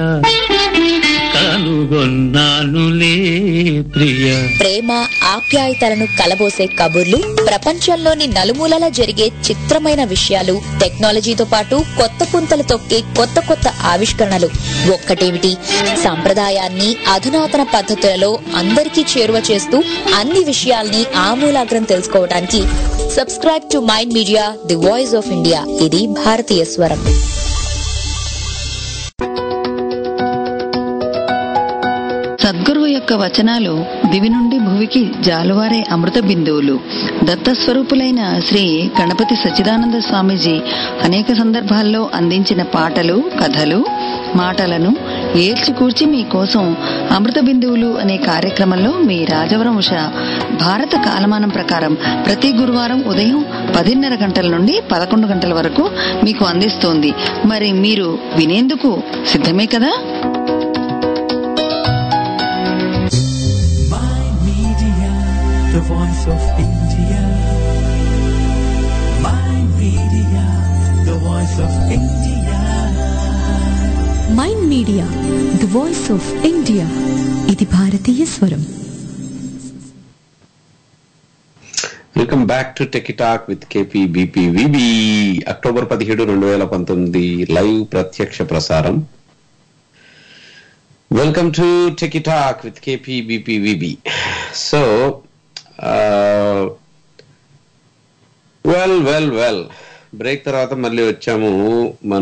కనుగొన్నానులే ప్రియ ప్రేమ ఆప్యాయతలను కలబోసే కబుర్లు ప్రపంచంలోని నలుమూలల జరిగే చిత్రమైన విషయాలు టెక్నాలజీతో పాటు కొత్త పుంతలు తొక్కే కొత్త కొత్త ఆవిష్కరణలు ఒక్కటేమిటి సంప్రదాయాన్ని అధునాతన పద్ధతులలో అందరికీ చేరువ చేస్తూ అన్ని విషయాల్ని ఆమూలాగ్రం తెలుసుకోవడానికి subscribe to mind media the voice of India ఇది భారతీయ స్వరం సద్గురువు యొక్క వచనాలు దివి నుండి భువికి జాలువారే అమృత బిందువులు దత్తస్వరూపులైన శ్రీ గణపతి సచ్చిదానంద స్వామీజీ అనేక సందర్భాల్లో అందించిన పాటలు కథలు మాటలను ఏల్చికూర్చి మీకోసం అమృత బిందువులు అనే కార్యక్రమంలో మీ రాజవరం ఉష భారత కాలమానం ప్రకారం ప్రతి గురువారం ఉదయం పదిన్నర గంటల నుండి పదకొండు గంటల వరకు మీకు అందిస్తోంది మరి మీరు వినేందుకు సిద్ధమే కదా Media, the voice of India. My media, the voice of India. Mind media the voice of India ఇది భారతీయ స్వరం welcome back to techie talk with KP BP VB October పదిహేడు రెండు వేల పంతొమ్మిది లైవ్ ప్రత్యక్ష ప్రసారం welcome to techie talk with KP BP VB so well well well break తర్వాత మళ్ళీ వచ్చాము మన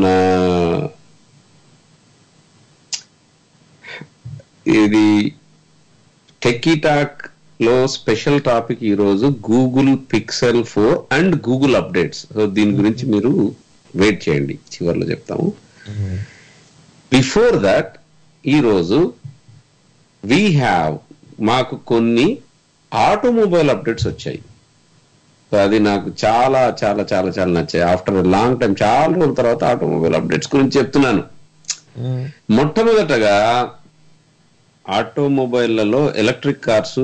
ఇది టెకీటాక్ లో స్పెషల్ టాపిక్ ఈ రోజు Google Pixel four and Google updates so దీని గురించి మీరు వెయిట్ చేయండి చివరిలో చెప్తాము బిఫోర్ దట్ ఈ రోజు వీ హ్యావ్ మాకు కొన్ని ఆటోమొబైల్ అప్డేట్స్ వచ్చాయి సో అది నాకు చాలా చాలా చాలా చాలా నచ్చాయి ఆఫ్టర్ లాంగ్ టైం చాలా రోజుల తర్వాత ఆటోమొబైల్ అప్డేట్స్ గురించి చెప్తున్నాను మొట్టమొదటగా ఆటోమొబైల్లలో ఎలక్ట్రిక్ కార్స్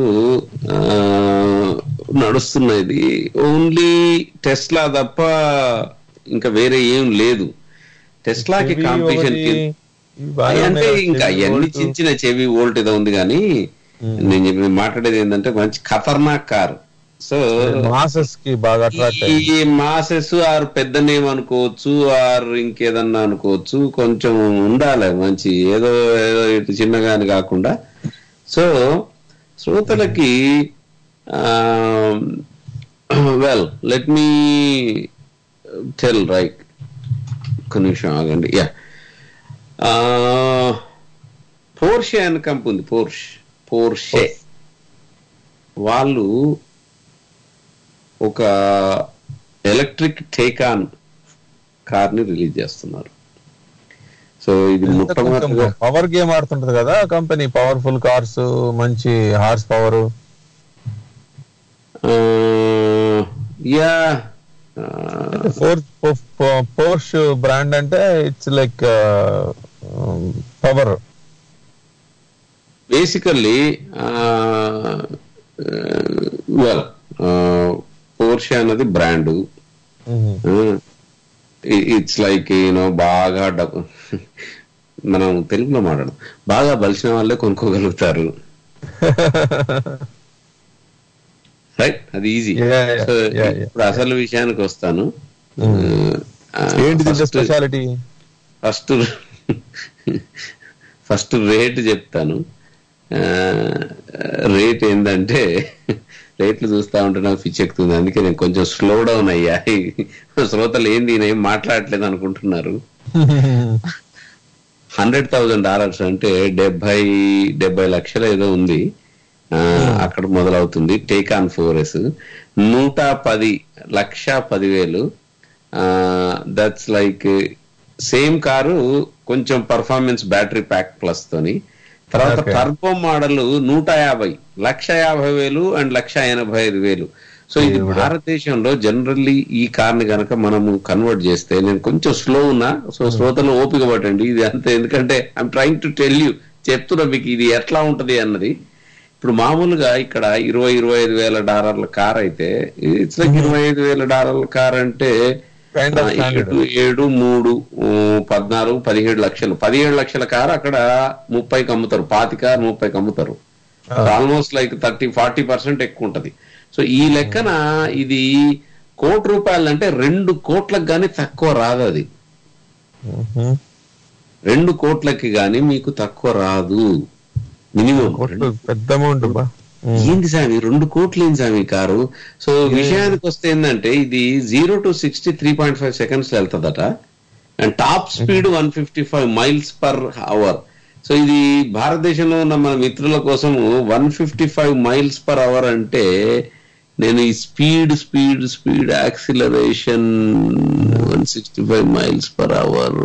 నడుస్తున్నది ఓన్లీ టెస్లా తప్ప ఇంకా వేరే ఏం లేదు టెస్లాకి చెవి కాంపిటీషన్ ఒకటి, ఇవి బాగానే అంటే ఉన్నాయి. ఇంకా చెవి అవన్నీ వోల్ట్. చిన్న చిన్న చెవి వోల్ట్ ఏదో ఉంది కానీ నేను చెప్పి మాట్లాడేది ఏంటంటే మంచి ఖతర్నాక్ కార్ సో మాసెస్ కి బాగా అట్రాక్ట్ అయ్యింది ఈ మాసెస్ ఆర్ పెద్ద నేమ్ అనుకోవచ్చు ఆర్ ఇంకేదన్నా అనుకోవచ్చు కొంచెం ఉండాలి మంచి ఏదో ఏదో ఇటు చిన్నగా అని కాకుండా సో శ్రోతలకి well let me tell right ఒక్క నిమిషం ఆగండి యా పోర్షే అని కంపెనీ ఉంది పోర్ష్ పోర్షే వాళ్ళు ఒక ఎలక్ట్రిక్ టేకాన్ కార్ ని రిలీజ్ చేస్తున్నారు సో ఇది మొట్టమొదటిగా పవర్ గేమ్ ఆడుతుంటది కదా కంపెనీ పవర్ఫుల్ కార్స్ మంచి horse power yeah for Porsche brand అంటే it's like power basically well Porsche అన్నది బ్రాండ్ ఇట్స్ లైక్ యూనో బాగా డబ్బు మనం తెలుగులో మాట్లాడడం బాగా బలిసిన వాళ్ళే కొనుక్కోగలుగుతారు రైట్ అది easy Yeah, yeah, yeah, yeah. ఇప్పుడు అసలు విషయానికి వస్తాను ఏంటి దీంట్లో స్పెషాలిటీ ఫస్ట్ ఫస్ట్ రేట్ చెప్తాను రేట్ ఏంటంటే రేట్లు చూస్తా ఉంటే నాకు పిచ్చెక్కుతుంది అందుకే నేను కొంచెం స్లో డౌన్ అయ్యా శ్రోతలు ఏంది ఈయన ఏం మాట్లాడట్లేదు అనుకుంటున్నారు హండ్రెడ్ థౌజండ్ డాలర్స్ అంటే డెబ్బై డెబ్బై లక్షలు ఏదో ఉంది ఆ, అక్కడ మొదలవుతుంది టేక్ ఆన్ ఫోర్ ఎస్ నూట పది లక్ష పదివేలు దట్స్ లైక్ సేమ్ కారు కొంచెం పర్ఫార్మెన్స్ బ్యాటరీ ప్యాక్ ప్లస్ తోని తర్వాత Okay. టర్బో మోడల్ నూట యాభై లక్ష యాభై వేలు అండ్ లక్ష ఎనభై ఐదు వేలు సో ఇది భారతదేశంలో జనరల్లీ ఈ కార్ ని కనుక మనము కన్వర్ట్ చేస్తే నేను కొంచెం స్లో ఉన్నా సో శ్రోతలు ఓపిక పట్టండి ఇది అంతే ఎందుకంటే I'm trying to tell you చెప్తున్నా మీకు ఇది ఎట్లా ఉంటది అన్నది ఇప్పుడు మామూలుగా ఇక్కడ ఇరవై ఇరవై ఐదు వేల డాలర్ల కార్ అయితే ఇట్స్ లైక్ ఇరవై ఐదు వేల డాలర్ల కార్ అంటే Kind of ఆ, standard. ఏడు ఏడు మూడు ఊ, పద్నాలుగు పదిహేడు లక్షలు పదిహేడు లక్షల కార్ అక్కడ ముప్పైకి అమ్ముతారు పాతి కార్ ముప్పైకి అమ్ముతారు almost like thirty forty percent ఎక్కువ ఉంటది సో ఈ లెక్కన ఇది కోటి రూపాయలు అంటే రెండు కోట్లకు గానీ తక్కువ రాదు అది రెండు కోట్లకి గానీ మీకు తక్కువ రాదు మినిమం కోట్లు పెద్ద అమౌంట్ బా ఏంది సామి రెండు కోట్లు ఏంది సామి ఈ కారు సో విషయానికి వస్తే ఏంటంటే ఇది zero to sixty three point five seconds వెళ్తుందట and top speed one fifty five miles per hour so ఇది భారతదేశంలో ఉన్న మన మిత్రుల కోసం one fifty five miles per hour అంటే నేను ఈ speed speed speed acceleration one sixty five miles per hour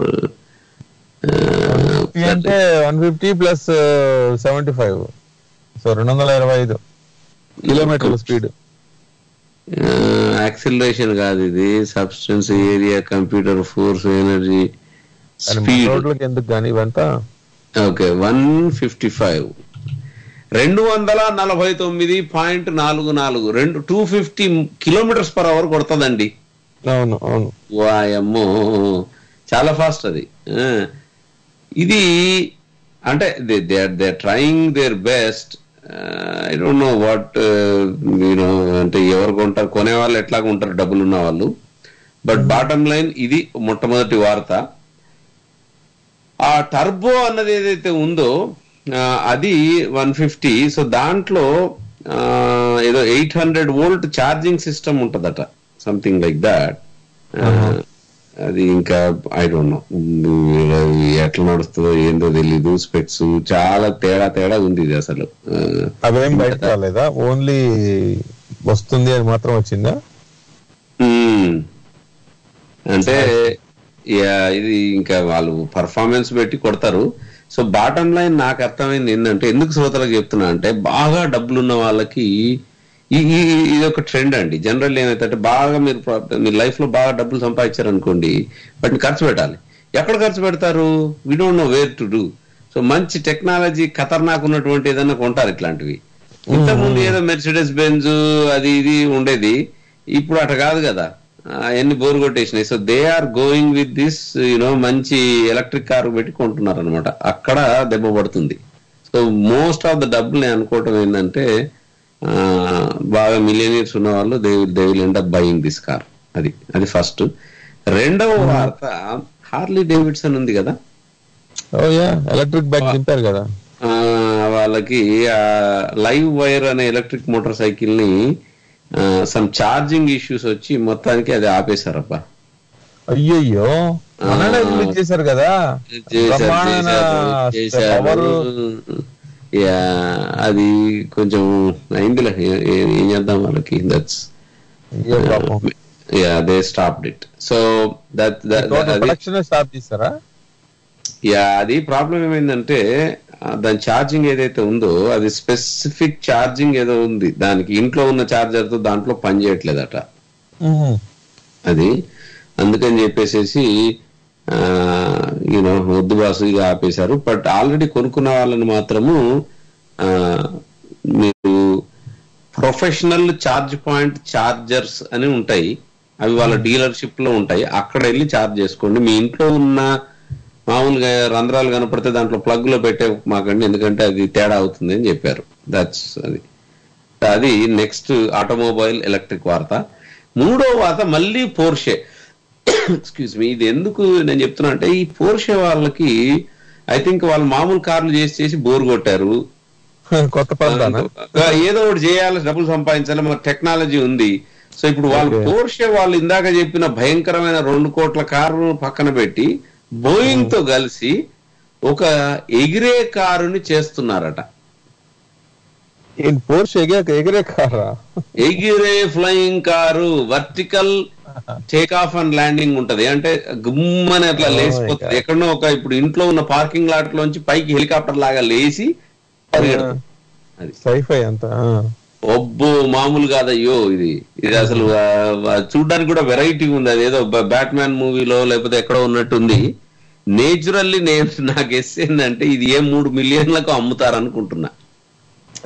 అంటే one fifty plus seventy five so రెండు వందల ఇరవై ఐదు కిలోమీటర్ల స్పీడ్ యాక్సిలరేషన్ కాదు ఇది substance area computer force energy speed రోడ్లకి ఎందుకు కానీ ఇవంతా ఓకే వన్ ఫిఫ్టీ ఫైవ్ రెండు వందల నలభై తొమ్మిది పాయింట్ నాలుగు నాలుగు రెండు two fifty kilometres per hour కొడుతుందండి అవును అవును వాయమ్మో చాలా ఫాస్ట్ అది ఆ. ఇది అంటే they they trying their best I don't know what you know అంటే ఎవరు కొంటారు కొనే వాళ్ళు ఎట్లాగా ఉంటారు డబ్బులు ఉన్న వాళ్ళు బట్ బాటమ్ లైన్ ఇది మొట్టమొదటి వార్త ఆ టర్బో అన్నది ఏదైతే ఉందో ఆ, అది వన్ ఫిఫ్టీ సో దాంట్లో ఆ, ఏదో eight hundred volt charging system ఉంటదట సంథింగ్ లైక్ దాట్ అది ఇంకా ఐ డోంట్ నో ఎట్లా నడుస్తుందో ఏందో తెలీదు స్పెక్స్ చాలా తేడా తేడా ఉంది ఇది అసలు ఆ, అవేం బయట రాలేదా ఓన్లీ వస్తుంది అని మాత్రం వచ్చిందా మ్మ్. అంటే యా, ఇది ఇంకా వాళ్ళు పర్ఫార్మెన్స్ పెట్టి కొడతారు సో బాటమ్ లైన్ నాకు అర్థమైంది ఏంటంటే ఎందుకు శ్రోతలకు చెప్తున్నా అంటే బాగా డబ్బులు ఉన్న వాళ్ళకి ఈ ఈ- ఈ- ఇది ఒక ట్రెండ్ అండి జనరల్ ఏమైతే బాగా మీరు ప్ర- మీ లైఫ్ లో బాగా డబ్బులు సంపాదించారు అనుకోండి వాటిని ఖర్చు పెట్టాలి ఎక్కడ ఖర్చు పెడతారు we don't know where to do so మంచి టెక్నాలజీ ఖతర్నాక్ ఉన్నటువంటి ఏదైనా కొంటారు ఇట్లాంటివి ఇంతకుముందు ఏదో మెర్సిడెస్ బెంజ్ అది ఇది ఉండేది ఇప్పుడు అట కాదు కదా ఆ, ఎన్ని బోర్ కొట్టేసినాయి so they are going with this you know మంచి ఎలక్ట్రిక్ కార్ పెట్టి కొంటున్నారు అనమాట అక్కడ దెబ్బ పడుతుంది సో మోస్ట్ ఆఫ్ ద డబ్బులు నేను అనుకోవటం ఏంటంటే ఆ, బాగా మిలియనీర్స్ ఉన్న వాళ్ళు they they will end up buying this car అది అది ఫస్ట్ రెండవ వార్త హార్లీ డేవిడ్సన్ ఉంది కదా ఓ యా ఎలక్ట్రిక్ బైక్ దింపారు కదా ఆ, వాళ్ళకి ఆ లైవ్ వైర్ అనే ఎలక్ట్రిక్ మోటార్ సైకిల్ ని సమ్ ఛార్జింగ్ ఇష్యూస్ వచ్చి మొత్తానికి అది ఆపేశారబ్బా అయ్యయ్యో మననే ఆ. రిలీజ్ చేశారు కదా చేశారు, బ్రహ్మాండ చేశారు, power. చేశారు. యా అది కొంచెం అయిందిలే ఏ- ఏ- ఏం చేద్దాం వాళ్ళకి దట్స్ అయ్యో పాపం. Yeah they stopped it so that total అది ప్రొడక్షన్ స్టాప్ చేస్తారా యా అది ప్రాబ్లం ఏమైందంటే ఆ, దాని ఛార్జింగ్ ఏదైతే ఉందో అది స్పెసిఫిక్ ఛార్జింగ్ ఏదో ఉంది దానికి ఇంట్లో ఉన్న ఛార్జర్ తో దాంట్లో పని చేయట్లేదట అది అందుకని చెప్పేసేసి యూనో వద్దు బాసు ఇది ఆపేశారు బట్ ఆల్రెడీ కొనుక్కున్న వాళ్ళని మాత్రము ఆ, మీరు ప్రొఫెషనల్ ఛార్జ్ పాయింట్ ఛార్జర్స్ అని ఉంటాయి అవి వాళ్ళ డీలర్షిప్ లో ఉంటాయి అక్కడ వెళ్ళి ఛార్జ్ చేసుకోండి మీ ఇంట్లో ఉన్న మామూలుగా రంధ్రాలు కనపడితే దాంట్లో ప్లగ్ లో పెట్టే మాకండి ఎందుకంటే అది తేడా అవుతుంది అని చెప్పారు దట్స్ అది అది నెక్స్ట్ ఆటోమొబైల్ ఎలక్ట్రిక్ వార్త మూడో వార్త మళ్ళీ పోర్షే ఎక్స్క్యూజ్ మీ ఇది ఎందుకు నేను చెప్తున్నా అంటే ఈ పోర్షే వాళ్ళకి ఐ థింక్ వాళ్ళు మామూలు కార్లు చేసి చేసి బోర్ కొట్టారు కొత్త పందానా ఆ, ఏదో ఒకటి చేయాలి డబ్బులు సంపాదించాలి మన టెక్నాలజీ ఉంది సో ఇప్పుడు వాళ్ళు Okay. పోర్షే వాళ్ళు ఇందాక చెప్పిన భయంకరమైన రెండు కోట్ల కారు పక్కన పెట్టి బోయింగ్ తో కలిసి ఒక ఎగిరే కారుని చేస్తున్నారట పోర్ష్ ఎగే ఎగిరే కారా ఎగిరే flying car vertical take off and landing ఉంటది అంటే గుమ్మని అట్లా Oh my లేచిపోతుంది God. ఎక్కడో ఒక ఇప్పుడు ఇంట్లో ఉన్న పార్కింగ్ లాట్ లోంచి పైకి హెలికాప్టర్ లాగా లేచి పరిగెడుతుంది అది సైఫై అంత ఒబ్బో మామూలు కాదయ్యో ఇది ఇది అసలు ఆ, ఆ, చూడ్డానికి కూడా వెరైటీ ఉంది అది ఏదో బ్యాట్మ్యాన్ మూవీలో లేకపోతే ఎక్కడో ఉన్నట్టుంది నేచురల్లీ నేను నాకు ఎస్ ఏంటంటే ఇది ఏ మూడు మిలియన్లకు అమ్ముతారు అనుకుంటున్నా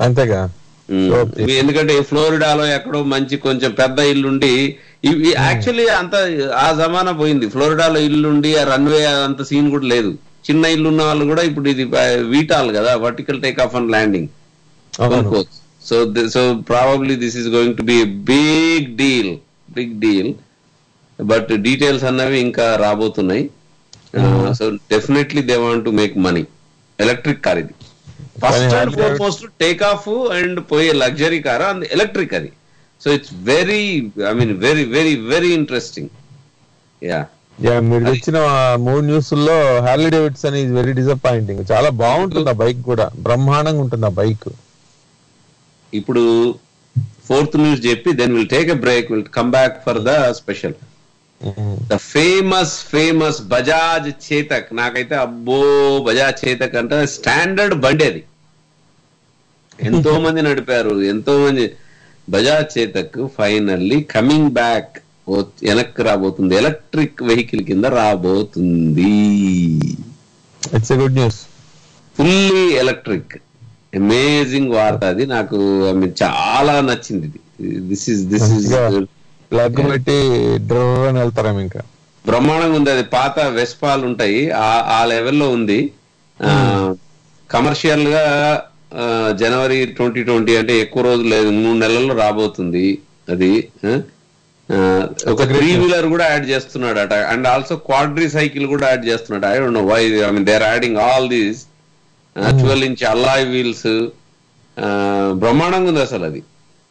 అంతేగా ఇవి ఎందుకంటే ఫ్లోరిడాలో ఎక్కడో మంచి కొంచెం పెద్ద ఇల్లుండి ఇవి యాక్చువల్లీ అంత ఆ జమానా పోయింది ఫ్లోరిడాలో ఇల్లుండి ఆ రన్వే అంత సీన్ కూడా లేదు చిన్న ఇల్లు ఉన్న వాళ్ళు కూడా ఇప్పుడు ఇది వీటాల్ కదా vertical take off and landing so so probably this is going to be big deal big deal but details అన్నవి ఇంకా రాబోతున్నాయి so definitely they want to make money electric car ఇది first and foremost take off and పోయే లగ్జరీ కార్ అండ్ ఎలక్ట్రిక్ అది so it's very I mean very very very interesting yeah yeah మీరు తెచ్చిన మూడు న్యూస్ లో Harley Davidson is very disappointing చాలా బాగుంటుంది ఆ బైక్ కూడా బ్రహ్మాండంగా ఉంటుంది ఆ బైక్ ఇప్పుడు ఫోర్త్ న్యూస్ చెప్పి then will take a break will come back for the special the famous famous Bajaj Chetak నాకైతే అబ్బో బజాజ్ చేతక్ అంటే స్టాండర్డ్ బండి అది ఎంతో మంది నడిపారు ఎంతో మంది Bajaj Chetak finally coming back వెనక్కి రాబోతుంది ఎలక్ట్రిక్ వెహికల్ కింద రాబోతుంది it's good news fully electric amazing వార్త అది నాకు I mean, చాలా నచ్చింది ఇది this is this is plug పెట్టి డ్రర్ అని వెళ్తారేమో ఇంకా బ్రహ్మాండంగా ఉంది అది పాత వెస్పాలు ఉంటాయి ఆ- ఆ లెవెల్లో ఉంది కమర్షియల్ గా ఆ, జనవరి ట్వంటీ ట్వంటీ అంటే ఎక్కువ రోజులు లేదు మూడు నెలల్లో రాబోతుంది అది ఆ? ఆ, ఒక త్రీ వీలర్ కూడా యాడ్ చేస్తున్నాడు అట అండ్ ఆల్సో క్వాడ్రీ సైకిల్ కూడా యాడ్ చేస్తున్నాడు I don't know why I mean they are adding all these twelve inch alloy wheels బ్రహ్మాండంగా ఉంది అసలు అది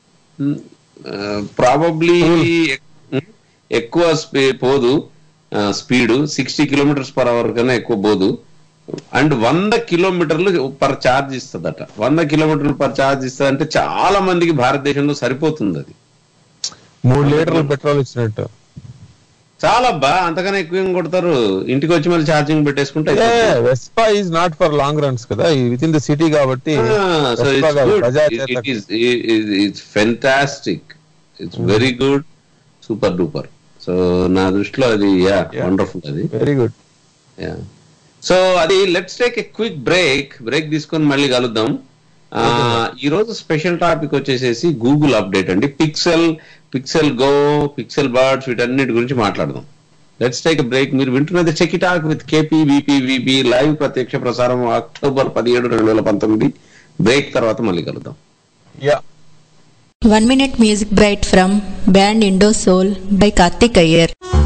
ప్రాబబ్లీ ఎక్కువ స్పీ- పోదు speed sixty kilometres per hour కన్నా ఎక్కువ పోదు అండ్ వంద కిలోమీటర్లు పర్ ఛార్జ్ ఇస్తుందట వంద కిలోమీటర్లు పర్ ఛార్జ్ ఇస్తుంది అంటే చాలా మందికి భారతదేశంలో సరిపోతుంది అది మూడు లీటర్లు పెట్రోల్ ఇచ్చినట్టు చాలా బా అంతకన్నా ఎక్కువ ఏం కొడతారు ఇంటికి వచ్చి మళ్ళీ ఛార్జింగ్ పెట్టేసుకుంటే అయిపోతుంది. Vespa is not for long runs కదా విత్ ఇన్ ద సిటీ కాబట్టి సో Vespa ఇట్స్ కాదు, good Bajaj it Chetak. Is it's fantastic it's very good super duper so నా దృష్టిలో అది యా వండర్ఫుల్ అది వెరీ గుడ్ యా సో అది let's take a quick break break తీసుకొని మళ్ళీ కలుద్దాం ఆ, ఈ రోజు స్పెషల్ టాపిక్ వచ్చేసేసి గూగుల్ అప్డేట్ అండి Pixel Pixel Go Pixel Buds వీటన్నిటి గురించి మాట్లాడదాం లెట్స్ టేక్ బ్రేక్ మీరు వింటున్నది చెక్ talk with KP VP live ప్రత్యక్ష ప్రసారం అక్టోబర్ పదిహేడు రెండు వేల పంతొమ్మిది బ్రేక్ తర్వాత మళ్ళీ కలుద్దాం yeah One minute music bite from band Indo Soul by Karthik Iyer.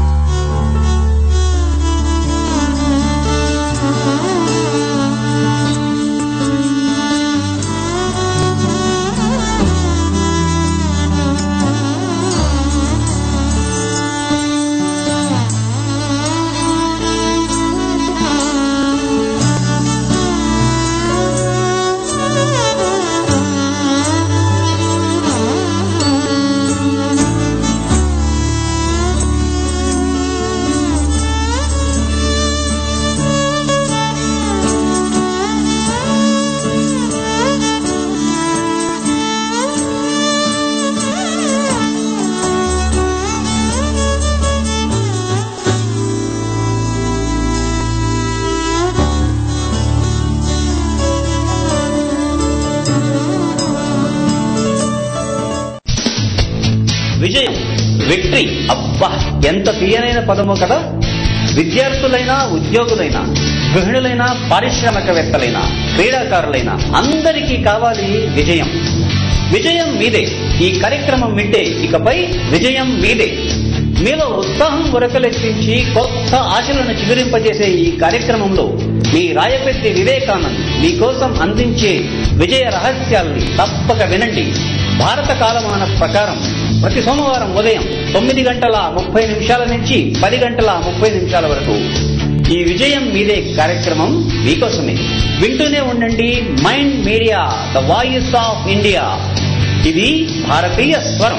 విజయం విక్టరీ అబ్బా ఎంత తీయనైన పదము కదా విద్యార్థులైనా ఉద్యోగులైనా గృహిణులైనా పారిశ్రామికవేత్తలైనా క్రీడాకారులైనా అందరికీ కావాలి విజయం విజయం మీదే ఈ కార్యక్రమం వింటే ఇకపై విజయం మీదే మీలో ఉత్సాహం ఉరకలెత్తించి కొత్త ఆశలను చిగురింపజేసే ఈ కార్యక్రమంలో మీ రాయపెట్టి వివేకానంద్ మీకోసం అందించే విజయ రహస్యాల్ని తప్పక వినండి భారత కాలమాన ప్రకారం ప్రతి సోమవారం ఉదయం తొమ్మిది గంటల ముప్పై నిమిషాల నుంచి పది గంటల ముప్పై నిమిషాల వరకు ఈ విజయం మీదే కార్యక్రమం మీకోసమే వింటూనే ఉండండి mind media the voice of India ఇది భారతీయ స్వరం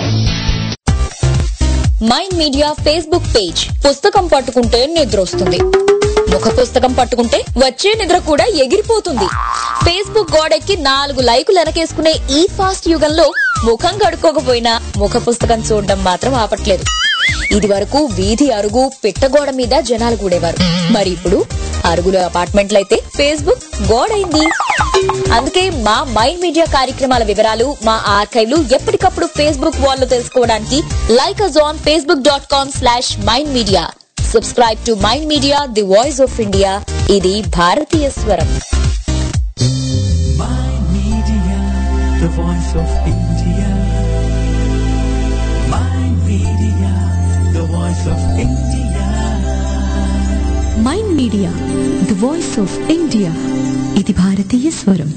మైండ్ మీడియా ఫేస్బుక్ పేజ్ పుస్తకం పట్టుకుంటే నిద్ర వస్తుంది ముఖ పుస్తకం పట్టుకుంటే వచ్చే నిద్ర కూడా ఎగిరిపోతుంది ఫేస్బుక్ గోడెక్కి నాలుగు లైకులు వెనకేసుకునే ఈ ఫాస్ట్ యుగంలో ముఖం కడుక్కోకపోయినా ముఖ పుస్తకం చూడడం మాత్రం ఆపట్లేదు ఇది వరకు వీధి అరుగు పిట్టగోడ మీద జనాలు కూడేవారు మరి ఇప్పుడు అరుగులు అపార్ట్మెంట్లయితే ఫేస్బుక్ గోడైంది అందుకే మా మైండ్ మీడియా కార్యక్రమాల వివరాలు మా ఆర్కైవ్లు ఎప్పటికప్పుడు ఫేస్బుక్ వాల్ లో తెలుసుకోవడానికి like us on Facebook dot com slash mind media subscribe to mind media the voice of India ఇది భారతీయ స్వరం the voice of India. Mind Media, the voice of India. Mind media the voice of India ఇది భారతీయ స్వరం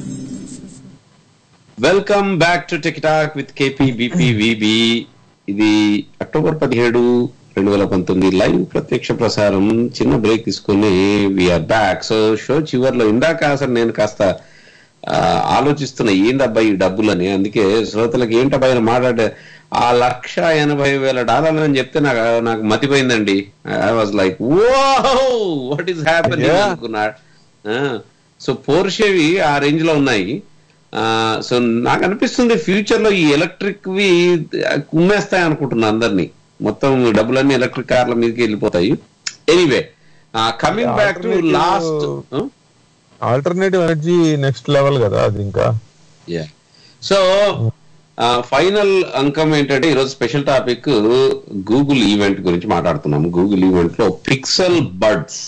welcome back to tech talk with KP BP VB ఇది అక్టోబర్ పదిహేడు రెండు వేల పంతొమ్మిది లైవ్ ప్రత్యక్ష ప్రసారం చిన్న బ్రేక్ తీసుకుని వీఆర్ బ్యాక్ సో షో చివర్లో ఇందాక అసలు నేను కాస్త ఆ, ఆలోచిస్తున్న ఏందబ్బా ఈ డబ్బులని అందుకే శ్రోతలకు ఏంటబ్బా ఆయన మాట్లాడే ఆ లక్ష ఎనభై వేల డాలర్లు అని చెప్తే నాకు నాకు మతిపోయిందండి I was like oh what is happening Yeah. అనుకున్నా సో పోర్షేవి ఆ రేంజ్ లో ఉన్నాయి సో నాకు అనిపిస్తుంది ఫ్యూచర్ లో ఈ ఎలక్ట్రిక్ వి కుమ్మేస్తాయి అనుకుంటున్నా అందరినీ మొత్తం డబ్బులన్నీ ఎలక్ట్రిక్ కార్ల మీదకి వెళ్ళిపోతాయి anyway coming back to last alternative energy next level కదా అది ఇంకా సో ఫైనల్ అంకం ఏంటంటే ఈరోజు స్పెషల్ టాపిక్ గూగుల్ ఈవెంట్ గురించి మాట్లాడుతున్నాం గూగుల్ ఈవెంట్ లో పిక్సెల్ బడ్స్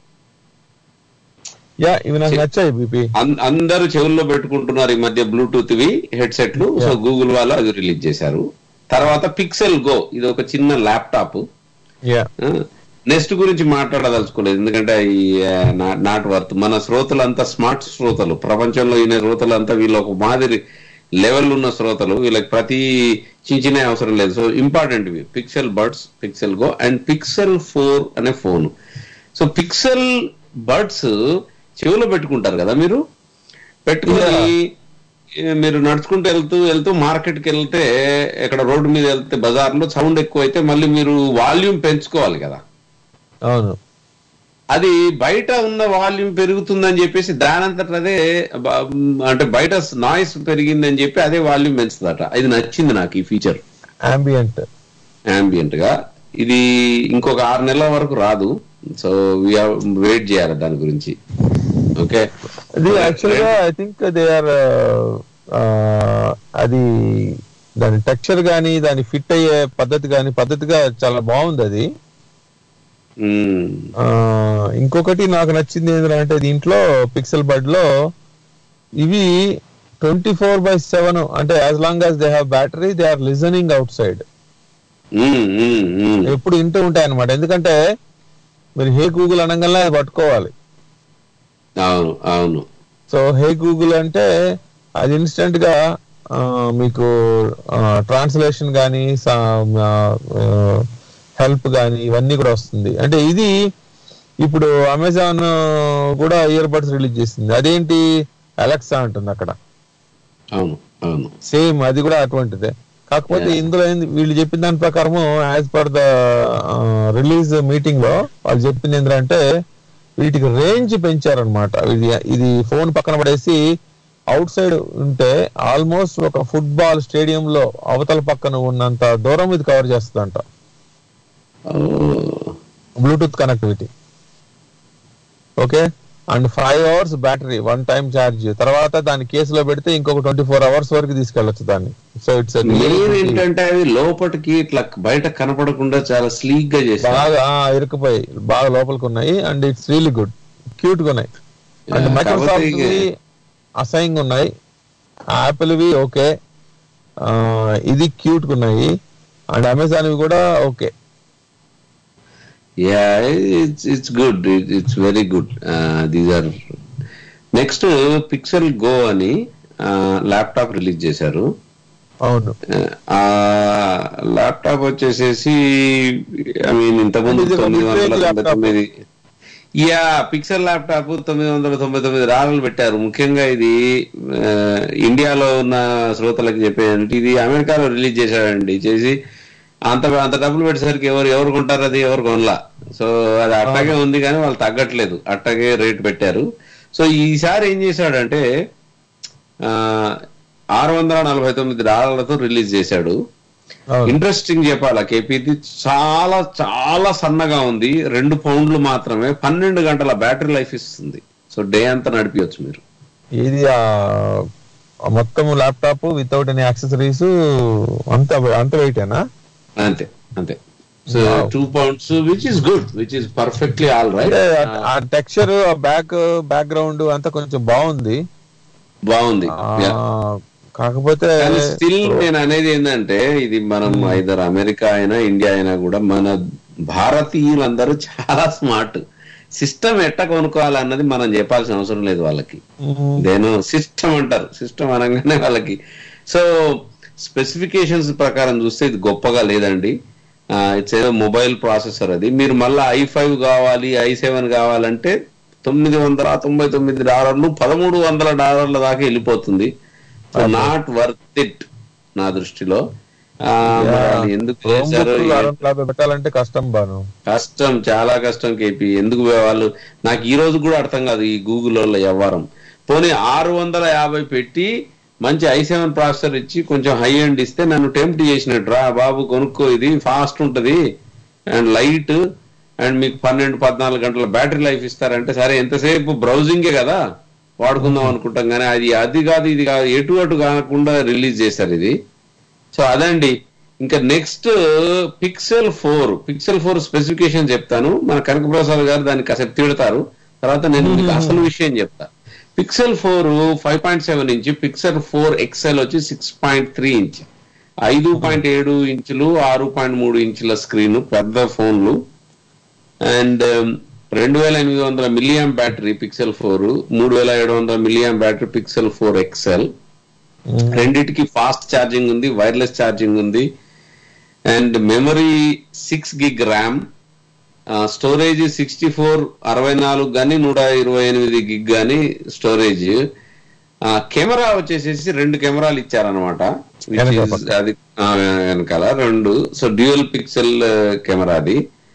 యా ఇవి నాకు నచ్చాయి బీపీ అన్- అందరూ చెవుల్లో పెట్టుకుంటున్నారు ఈ మధ్య బ్లూటూత్ వి హెడ్సెట్లు సో గూగుల్ వాళ్ళు అది రిలీజ్ చేశారు తర్వాత పిక్సెల్ గో ఇది ఒక చిన్న ల్యాప్టాప్ యా నెక్స్ట్ గురించి మాట్లాడదలుచుకోలేదు ఎందుకంటే ఈ నాట్ వర్త్ మన శ్రోతలంతా స్మార్ట్ శ్రోతలు ప్రపంచంలో ఈయన శ్రోతలంతా వీళ్ళు ఒక మాదిరి లెవెల్ ఉన్న శ్రోతలు వీళ్ళకి ప్రతి చిన్న చిన్న అవసరం లేదు సో ఇంపార్టెంట్ ఇవి Pixel Buds Pixel Go and Pixel four అనే ఫోన్ సో పిక్సెల్ బర్డ్స్ చెవిలో పెట్టుకుంటారు కదా మీరు పెట్టుకుని ఏ, మీరు నడుచుకుంటూ వెళ్తూ వెళ్తూ మార్కెట్ కి వెళ్తే ఇక్కడ రోడ్డు మీద వెళ్తే బజార్లో సౌండ్ ఎక్కువ అయితే మళ్ళీ మీరు వాల్యూమ్ పెంచుకోవాలి కదా అవును అది బయట ఉన్న వాల్యూమ్ పెరుగుతుందని చెప్పేసి దానంతట అదే బ- అంటే బయట నాయిస్ పెరిగిందని చెప్పి అదే వాల్యూమ్ పెంచుతుందట ఇది నచ్చింది నాకు ఈ ఫీచర్ అంబియంట్ ambient గా ఇది ఇంకొక ఆరు నెలల వరకు రాదు సో వెయిట్ చేయాలి దాని గురించి ఓకే ఇది యాక్చువల్ గా ఐ థింక్ దే ఆర్ అది దాని టెక్స్చర్ గానీ దాని ఫిట్ అయ్యే పద్ధతి గానీ పద్ధతిగా చాలా బాగుంది అది ఆ, ఇంకొకటి నాకు నచ్చింది ఏంటంటే దీంట్లో పిక్సెల్ బడ్ లో ఇవి ట్వంటీ ఫోర్ బై సెవెన్ అంటే as long as they have battery they are listening outside ఎప్పుడు ఇంటూ ఉంటాయి అనమాట ఎందుకంటే మీరు హే గూగుల్ అనగానే అది పట్టుకోవాలి అవును అవును సో హే గూగుల్ అంటే అది ఇన్స్టెంట్ గా ఆ, మీకు ట్రాన్స్లేషన్ కానీ హెల్ప్ కానీ ఇవన్నీ కూడా వస్తుంది అంటే ఇది ఇప్పుడు అమెజాన్ కూడా ఇయర్ బడ్స్ రిలీజ్ చేసింది అదేంటి అలెక్సా అంటుంది అక్కడ అవును అవును సేమ్ అది కూడా అటువంటిదే కాకపోతే ఇందులో ఏంది వీళ్ళు చెప్పిన దాని ప్రకారం as per the release meeting లో వాళ్ళు చెప్పింది ఏంటంటే వీటికి రేంజ్ పెంచారనమాట ఇది ఇది ఫోన్ పక్కన పడేసి అవుట్ సైడ్ ఉంటే ఆల్మోస్ట్ ఒక ఫుట్బాల్ స్టేడియం లో అవతల పక్కన ఉన్నంత దూరం ఇది కవర్ చేస్తుందంట Bluetooth connectivity okay and five hours battery one time charge తర్వాత దాని కేసులో పెడితే ఇంకొక ట్వంటీ ఫోర్ అవర్స్ వరకు తీసుకెళ్లొచ్చు దాన్ని సో ఇట్స్ మెయిన్ ఏంటంటే అవి లోపలికి ఇట్లా బయట కనపడకుండా చాలా స్లీక్ గా చేశారు బాగా ఆ, ఇరుక్కుపోయి బాగా లోపలికి ఉన్నాయి and it's really good cute గా ఉన్నాయి అండ్ Yeah, మైక్రోసాఫ్ట్ కాకపోతే ఇక- అసహ్యంగా ఉన్నాయి యాపిల్ వి ఓకే ఇది క్యూట్ గా ఉన్నాయి అండ్ అమెజాన్ కూడా okay yeah it's it's good it's very good these are next Pixel Go అని ల్యాప్టాప్ రిలీజ్ చేశారు అవును ఆ ల్యాప్టాప్ వచ్చేసేసి ఐ మీన్ ఇంతకుముందు ఇది ఒక తొమ్మిది వందల mid-range తొంభై laptop. తొమ్మిది యా పిక్సెల్ ల్యాప్టాప్ తొమ్మిది వందల తొంభై తొమ్మిది రాళ్ళు పెట్టారు ముఖ్యంగా ఇది ఆ, ఇండియాలో ఉన్న శ్రోతలకు చెప్పేదంటే ఇది అమెరికాలో రిలీజ్ చేశాడండి చేసి అంత అంత డబ్బులు పెట్టేసరికి ఎవరు ఎవరు కొంటారు అది ఎవరు కొనలా సో అది అట్టాగే ఉంది కానీ వాళ్ళు తగ్గట్లేదు అట్టాగే రేట్ పెట్టారు సో ఈసారి ఏం చేశాడంటే ఆ, ఆరు వందల నలభై తొమ్మిది డాలర్లతో రిలీజ్ చేశాడు ఇంట్రెస్టింగ్ చెప్పాలా కేపీ ఇది చాలా చాలా సన్నగా ఉంది రెండు పౌండ్లు మాత్రమే పన్నెండు గంటల బ్యాటరీ లైఫ్ ఇస్తుంది సో డే అంతా నడిపించచ్చు మీరు ఇది ఆ ఆ మొత్తం ల్యాప్టాప్ వితౌట్ ఎనీ యాక్సెసరీస్ అంత అంత వెయిటేనా అంతే అంతే so two pounds which is good which is perfectly all right అంటే ఆ- ఆ టెక్స్చర్ ఆ బ్యాక్ బ్యాక్గ్రౌండ్ అంతా కొంచెం బాగుంది బాగుంది ఆ, Yeah. కాకపోతే స్టిల్ నేను అనేది ఏంటంటే ఇది మనం ఐదర్ అమెరికా అయినా ఇండియా అయినా కూడా మన భారతీయులందరూ చాలా స్మార్ట్ సిస్టమ్ ఎట్ట కొనుక్కోవాలన్నది మనం చెప్పాల్సిన అవసరం లేదు వాళ్ళకి నేను సిస్టమ్ అంటారు సిస్టమ్ అనగానే వాళ్ళకి సో స్పెసిఫికేషన్స్ ప్రకారం చూస్తే ఇది గొప్పగా లేదండి ఇట్స్ ఏదో మొబైల్ ప్రాసెసర్ అది మీరు మళ్ళీ ఐ ఫైవ్ కావాలి ఐ సెవెన్ కావాలంటే తొమ్మిది వందల తొంభై తొమ్మిది డాలర్లు పదమూడు వందల డాలర్ల దాకా వెళ్ళిపోతుంది సో నాట్ వర్త్ ఇట్ నా దృష్టిలో ఆ, మరి వాళ్ళు ఎందుకు చేశారో Chromebook ఏ- అరవై యాభై పెట్టాలంటే కష్టం బాను కష్టం చాలా కష్టం కేపీ ఎందుకు వాళ్ళు నాకు ఈ రోజు కూడా అర్థం కాదు ఈ గూగుల్ వాళ్ళ వ్యవహారం పోనీ ఆరు వందల యాభై పెట్టి మంచి ఐ సెవెన్ ప్రాసెసర్ ఇచ్చి కొంచెం హై ఎండ్ ఇస్తే నన్ను టెంప్ట్ చేసినట్టు రా బాబు కొనుక్కో ఇది ఫాస్ట్ ఉంటది అండ్ లైట్ అండ్ మీకు పన్నెండు పద్నాలుగు గంటల బ్యాటరీ లైఫ్ ఇస్తారంటే సరే ఎంతసేపు బ్రౌజింగే కదా వాడుకుందాం అనుకుంటాం కానీ అది అది కాదు ఇది కాదు ఎటు అటు కాకుండా రిలీజ్ చేశారు ఇది సో అదండి ఇంకా next Pixel four Pixel four specification చెప్తాను మన కనకప్రసాద్ గారు దాన్ని కాసేపు తిడతారు తర్వాత నేను మీకు అసలు విషయం చెప్తా Pixel four five point seven inch Pixel four XL వచ్చి సిక్స్ పాయింట్ త్రీ ఇంచ్ ఐదు పాయింట్ ఏడు ఇంచులు ఆరు పాయింట్ మూడు ఇంచుల స్క్రీన్ పెద్ద ఫోన్లు అండ్ రెండు వేల ఎనిమిది వందల మిలియం బ్యాటరీ పిక్సెల్ ఫోర్ మూడు వేల ఏడు వందల మిలియం బ్యాటరీ పిక్సెల్ ఫోర్ ఎక్సెల్ రెండిటికి ఫాస్ట్ ఛార్జింగ్ ఉంది వైర్లెస్ ఛార్జింగ్ ఉంది and memory six gig RAM storage sixty four అరవై నాలుగు కానీ నూట ఇరవై ఎనిమిది గిగ్ కానీ స్టోరేజ్ కెమెరా వచ్చేసేసి రెండు కెమెరాలు ఇచ్చారనమాట అది ఆ, వెనకాల రెండు సో డ్యూయల్ పిక్సెల్ కెమెరా అది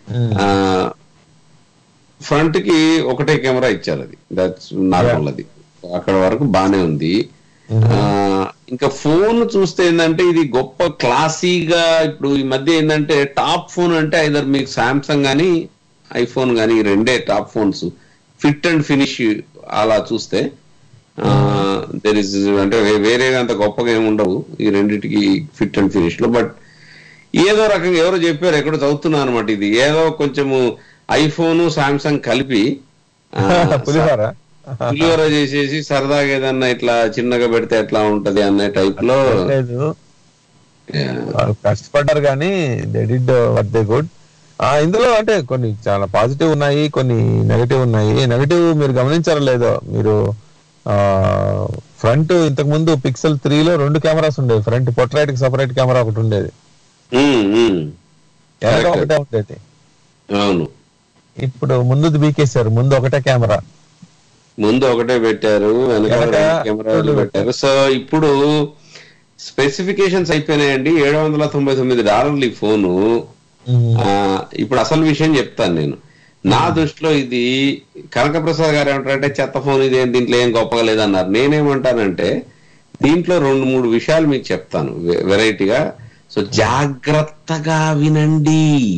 ఫ్రంట్ కి ఒకటే కెమెరా ఇచ్చారు అది దట్స్ నార్మల్ అది అక్కడ వరకు బానే ఉంది ఆ, ఇంకా ఫోన్ చూస్తే ఏంటంటే ఇది గొప్ప క్లాసీగా ఇప్పుడు ఈ మధ్య ఏంటంటే టాప్ ఫోన్ అంటే ఐదర్ మీకు సామ్సంగ్ కానీ ఐఫోన్ కానీ ఈ రెండే top phones fit and finish అలా చూస్తే దెర్ ఇస్ అంటే వే- వేరే అంత గొప్పగా ఏమి ఉండవు ఈ రెండిటికి ఫిట్ అండ్ ఫినిష్ లో బట్ ఏదో రకంగా ఎవరో చెప్పారు ఎక్కడో చదువుతున్నా అనమాట ఇది ఏదో కొంచెము ఐఫోన్ సామ్సంగ్ కలిపి ఆ, పులిహోర పులిహోర చేసేసి సరదాగా ఏదన్నా ఇట్లా చిన్నగా పెడితే ఎట్లా ఉంటది అనే టైప్ లో లేదు వాళ్ళు కష్టపడ్డారు కానీ they did what they good ఆ ఇందులో అంటే కొన్ని చాలా పాజిటివ్ ఉన్నాయి కొన్ని నెగటివ్ ఉన్నాయి నెగటివ్ మీరు గమనించారో లేదో మీరు ఆ ఫ్రంట్ ఇంతకు ముందు పిక్సెల్ త్రీలో రెండు కెమెరాస్ ఉండేవి ఫ్రంట్ పొట్రైట్ కి సపరేట్ కెమెరా ఒకటి ఉండేది ఉమ్, ఉమ్. వెనక Correct. ఒకటే ఉండేది అవును ఇప్పుడు ముందు బీకేశారు ముందు ఒకటే కెమెరా ముందు ఒకటే పెట్టారు వెనక వెనక రెండు కెమెరాలు రెండు పెట్టారు సో ఇప్పుడు స్పెసిఫికేషన్స్ అయిపోయినాయండి ఏడు వందల తొంభై తొమ్మిది డాలర్లు ఈ ఫోను ఆ, ఇప్పుడు అసలు విషయం చెప్తాను నేను నా దృష్టిలో ఇది కనకప్రసాద్ గారు ఏమంటారంటే చెత్త ఫోన్ ఇది ఏం దీంట్లో ఏం గొప్పగా లేదన్నారు నేనేమంటానంటే దీంట్లో రెండు మూడు విషయాలు మీకు చెప్తాను వె- వెరైటీగా సో జాగ్రత్తగా వినండి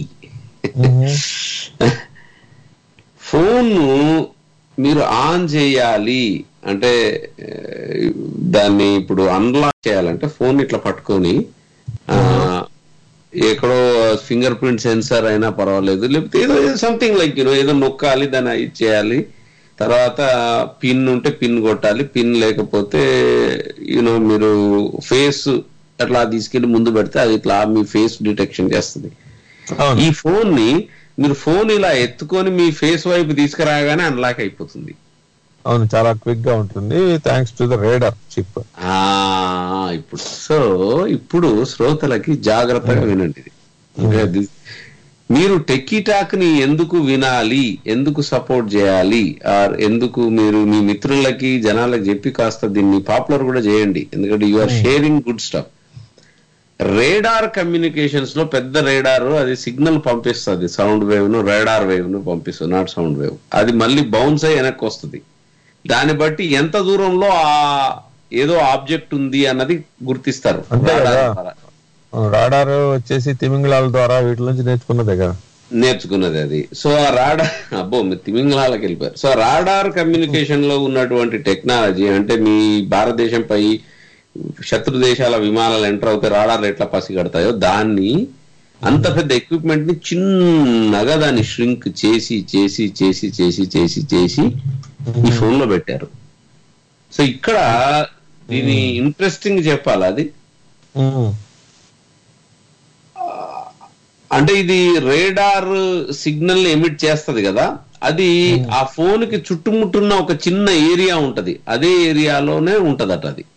ఫోన్ మీరు ఆన్ చేయాలి అంటే ఆ, దాన్ని ఇప్పుడు అన్లాక్ చేయాలంటే ఫోన్ ఇట్లా పట్టుకొని ఆ, ఎక్కడో ఫింగర్ ప్రింట్ సెన్సార్ అయినా పర్వాలేదు లేకపోతే ఏదో సంథింగ్ లైక్ యూనో ఏదో నొక్కాలి దాన్ని ఇది చేయాలి తర్వాత పిన్ ఉంటే పిన్ కొట్టాలి పిన్ లేకపోతే యూనో మీరు ఫేస్ అట్లా తీసుకెళ్లి ముందు పెడితే అది ఇట్లా మీ ఫేస్ డిటెక్షన్ చేస్తుంది ఈ ఫోన్ ని మీరు ఫోన్ ఇలా ఎత్తుకొని మీ ఫేస్ వైపు తీసుకురాగానే అన్లాక్ అయిపోతుంది అవును చాలా క్విక్ గా ఉంటుంది thanks to the radar chip ఆ ఇప్పుడు సో ఇప్పుడు శ్రోతలకి జాగ్రత్తగా వినండి ఇది. ఇంకా ఇది- మీరు టెక్కీ టాక్ ని ఎందుకు వినాలి ఎందుకు సపోర్ట్ చేయాలి ఆర్ ఎందుకు మీరు మీ మిత్రులకి జనాలకు చెప్పి కాస్త దీన్ని పాపులర్ కూడా చేయండి ఎందుకంటే you are sharing good stuff radar communications లో పెద్ద రేడార్ అది సిగ్నల్ పంపిస్తుంది సౌండ్ వేవ్ ను రేడార్ వేవ్ ను పంపిస్తుంది నాట్ సౌండ్ వేవ్ అది మళ్ళీ బౌన్స్ అయ్యి వెనక్కి వస్తుంది దాన్ని బట్టి ఎంత దూరంలో ఆ ఏదో ఆబ్జెక్ట్ ఉంది అన్నది గుర్తిస్తారు అంతే radar కదా ద్వారా. రాడార్ వచ్చేసి తిమింగళాల ద్వారా వీటి నుంచి నేర్చుకున్నదే కదా నేర్చుకున్నది అది సో ఆ రాడార్ అబ్బో మీరు తిమింగళాలకు వెళ్ళిపోయారు సో రాడార్ కమ్యూనికేషన్ లో ఉన్నటువంటి టెక్నాలజీ అంటే మీ భారతదేశంపై శత్రు దేశాల విమానాలు ఎంటర్ అవుతే రాడార్లు ఎట్లా పసిగడతాయో దాన్ని అంత పెద్ద ఎక్విప్మెంట్ ని చిన్నగా దాన్ని ష్రింక్ చేసి చేసి చేసి చేసి చేసి చేసి ఈ ఫోన్ లో పెట్టారు సో ఇక్కడ దీని ఇంట్రెస్టింగ్ చెప్పాలి అది అంటే ఇది రేడార్ సిగ్నల్ ఎమిట్ చేస్తది కదా అది ఆ ఫోన్ కి చుట్టుముట్టున్న ఒక చిన్న ఏరియా ఉంటది అదే ఏరియాలోనే ఉంటదట అది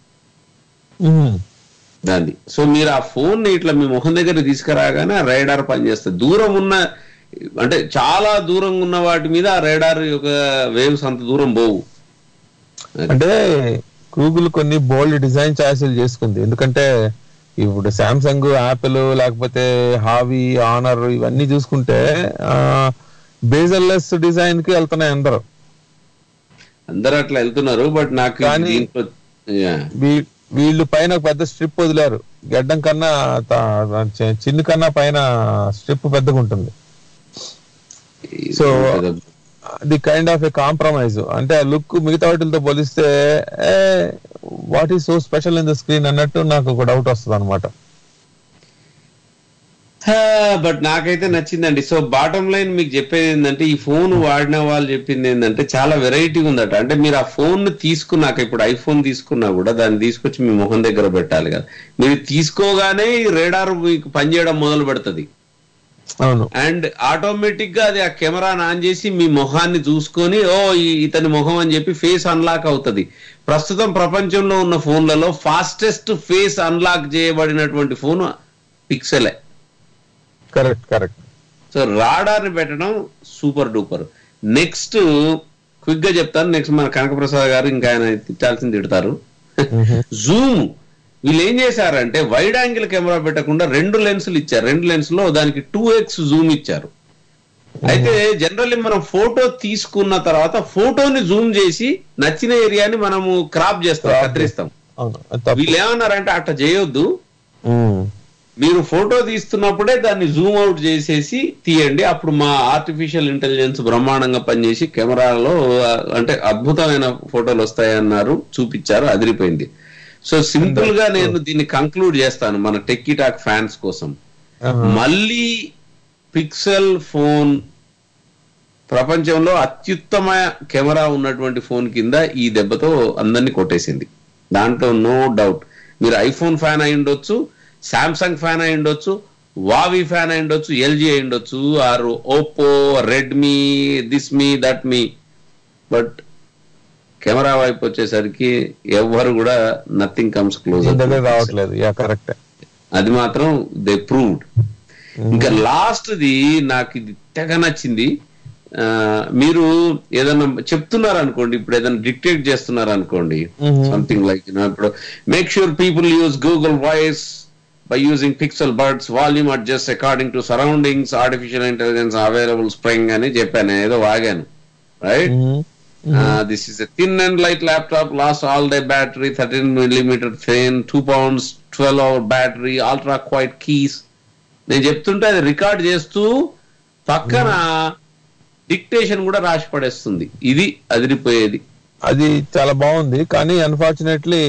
దాన్ని సో మీరు ఆ ఫోన్ ని ఇట్లా మీ ముఖం దగ్గర తీసుకురాగానే ఆ రేడార్ పనిచేస్తుంది దూరం ఉన్న అంటే చాలా దూరంగా ఉన్న వాటి మీద ఆ రేడార్ యొక్క వేవ్స్ అంత దూరం పోవు అంటే గూగుల్ కొన్ని బోల్డ్ డిజైన్ ఛాయిస్లు చేసుకుంది ఎందుకంటే ఇప్పుడు సామ్సంగ్ యాపిల్ లేకపోతే హావీ ఆనర్ ఇవన్నీ చూసుకుంటే బేజల్లెస్ డిజైన్ కి వెళ్తున్నాయి అందరూ అందరూ అట్లా వెళ్తున్నారు బట్ నాకు కానీ- దీంట్లో yeah. వీ- వీళ్ళు పైన ఒక పెద్ద స్ట్రిప్ వదిలారు గడ్డం కన్నా త- చి- చిన్ను కన్నా పైన స్ట్రిప్ పెద్దగా ఉంటుంది so the kind of a compromise అంటే ఆ లుక్ మిగతా వాటితో పోలిస్తే what is so special in the screen అన్నట్టు నాకు ఒక డౌట్ వస్తుంది అనమాట బట్ నాకైతే నచ్చిందండి సో బాటం లైన్ మీకు చెప్పేది ఏంటంటే ఈ ఫోన్ వాడిన వాళ్ళు చెప్పింది ఏంటంటే చాలా వెరైటీ ఉందట అంటే మీరు ఆ ఫోన్ తీసుకున్నాక ఇప్పుడు ఐఫోన్ తీసుకున్నా కూడా దాన్ని తీసుకొచ్చి మీ ముఖం దగ్గర పెట్టాలి కదా మీరు తీసుకోగానే ఈ రేడార్ మీకు పనిచేయడం మొదలు పెడుతుంది అవును అండ్ ఆటోమేటిక్ గా అది ఆ కెమెరాని ఆన్ చేసి మీ మొహాన్ని చూసుకొని ఓ ఈ- ఇతని మొహం అని చెప్పి ఫేస్ అన్లాక్ అవుతుంది ప్రస్తుతం ప్రపంచంలో ఉన్న ఫోన్లలో ఫాస్టెస్ట్ ఫేస్ అన్లాక్ చేయబడినటువంటి ఫోన్ పిక్సెలే కరెక్ట్ కరెక్ట్ సో రాడార్ ని పెట్టడం సూపర్ డూపర్ నెక్స్ట్ క్విక్ గా చెప్తాను నెక్స్ట్ మన కనకప్రసాద్ గారు ఇంకా ఆయన తిట్టాల్సింది తిడతారు జూమ్ వీళ్ళు ఏం చేశారంటే వైడ్ యాంగిల్ కెమెరా పెట్టకుండా రెండు లెన్సులు ఇచ్చారు రెండు లెన్స్ లో దానికి టూ ఎక్స్ జూమ్ ఇచ్చారు అయితే జనరల్లీ మనం ఫోటో తీసుకున్న తర్వాత ఫోటోని జూమ్ చేసి నచ్చిన ఏరియాని మనము క్రాప్ చేస్తాం కత్తిరిస్తాం అవును అది తప్పు. వీళ్ళు ఏమన్నారంటే అట్లా చేయొద్దు ఉమ్. మీరు ఫోటో తీస్తున్నప్పుడే దాన్ని జూమ్ అవుట్ చేసేసి తీయండి అప్పుడు మా ఆర్టిఫిషియల్ ఇంటెలిజెన్స్ బ్రహ్మాండంగా పనిచేసి కెమెరాలో ఆ, అంటే అద్భుతమైన ఫోటోలు వస్తాయన్నారు చూపించారు అదిరిపోయింది సో సింపుల్ గా నేను దీన్ని కంక్లూడ్ చేస్తాను మన టెక్కీ టాక్ ఫ్యాన్స్ కోసం మళ్ళీ పిక్సెల్ ఫోన్ ప్రపంచంలో అత్యుత్తమ కెమెరా ఉన్నటువంటి ఫోన్ కింద ఈ దెబ్బతో అందరినీ కొట్టేసింది దాంట్లో నో డౌట్ మీరు ఐఫోన్ ఫ్యాన్ అయి ఉండొచ్చు శాంసంగ్ ఫ్యాన్ అయి ఉండొచ్చు వావి ఫ్యాన్ అయి ఉండొచ్చు ఎల్జీ అయి ఉండొచ్చు or Oppo Redmi this me that me but camera వైపు వచ్చేసరికి ఎవ్వరు కూడా నథింగ్ కమ్స్ క్లోజ్ దీని దగ్గర రావట్లేదు యా కరెక్ట్ అది మాత్రం దే ప్రూవ్డ్ ఇంకా లాస్ట్ ది నాకు ఇది తెగ నచ్చింది ఆ, మీరు ఏదైనా చెప్తున్నారు అనుకోండి ఇప్పుడు ఏదైనా డిక్టేట్ చేస్తున్నారు అనుకోండి Mhm. సంథింగ్ లైక్ ఇప్పుడు make sure people use Google voice by using Pixel buds volume adjust according to surroundings artificial intelligence available spring అని చెప్పాను ఏదో వాగాను right Uh, this is a thin and light laptop, lasts all day battery, 13 millimeter thin, 2 pounds, 12 hour battery, ultra quiet keys. నేను చెప్తుంటే అది రికార్డ్ చేస్తూ పక్కన డిక్టేషన్ కూడా రాసి పడేస్తుంది ఇది అదిరిపోయేది అది చాలా బాగుంది కానీ అన్ఫార్చునేట్లీ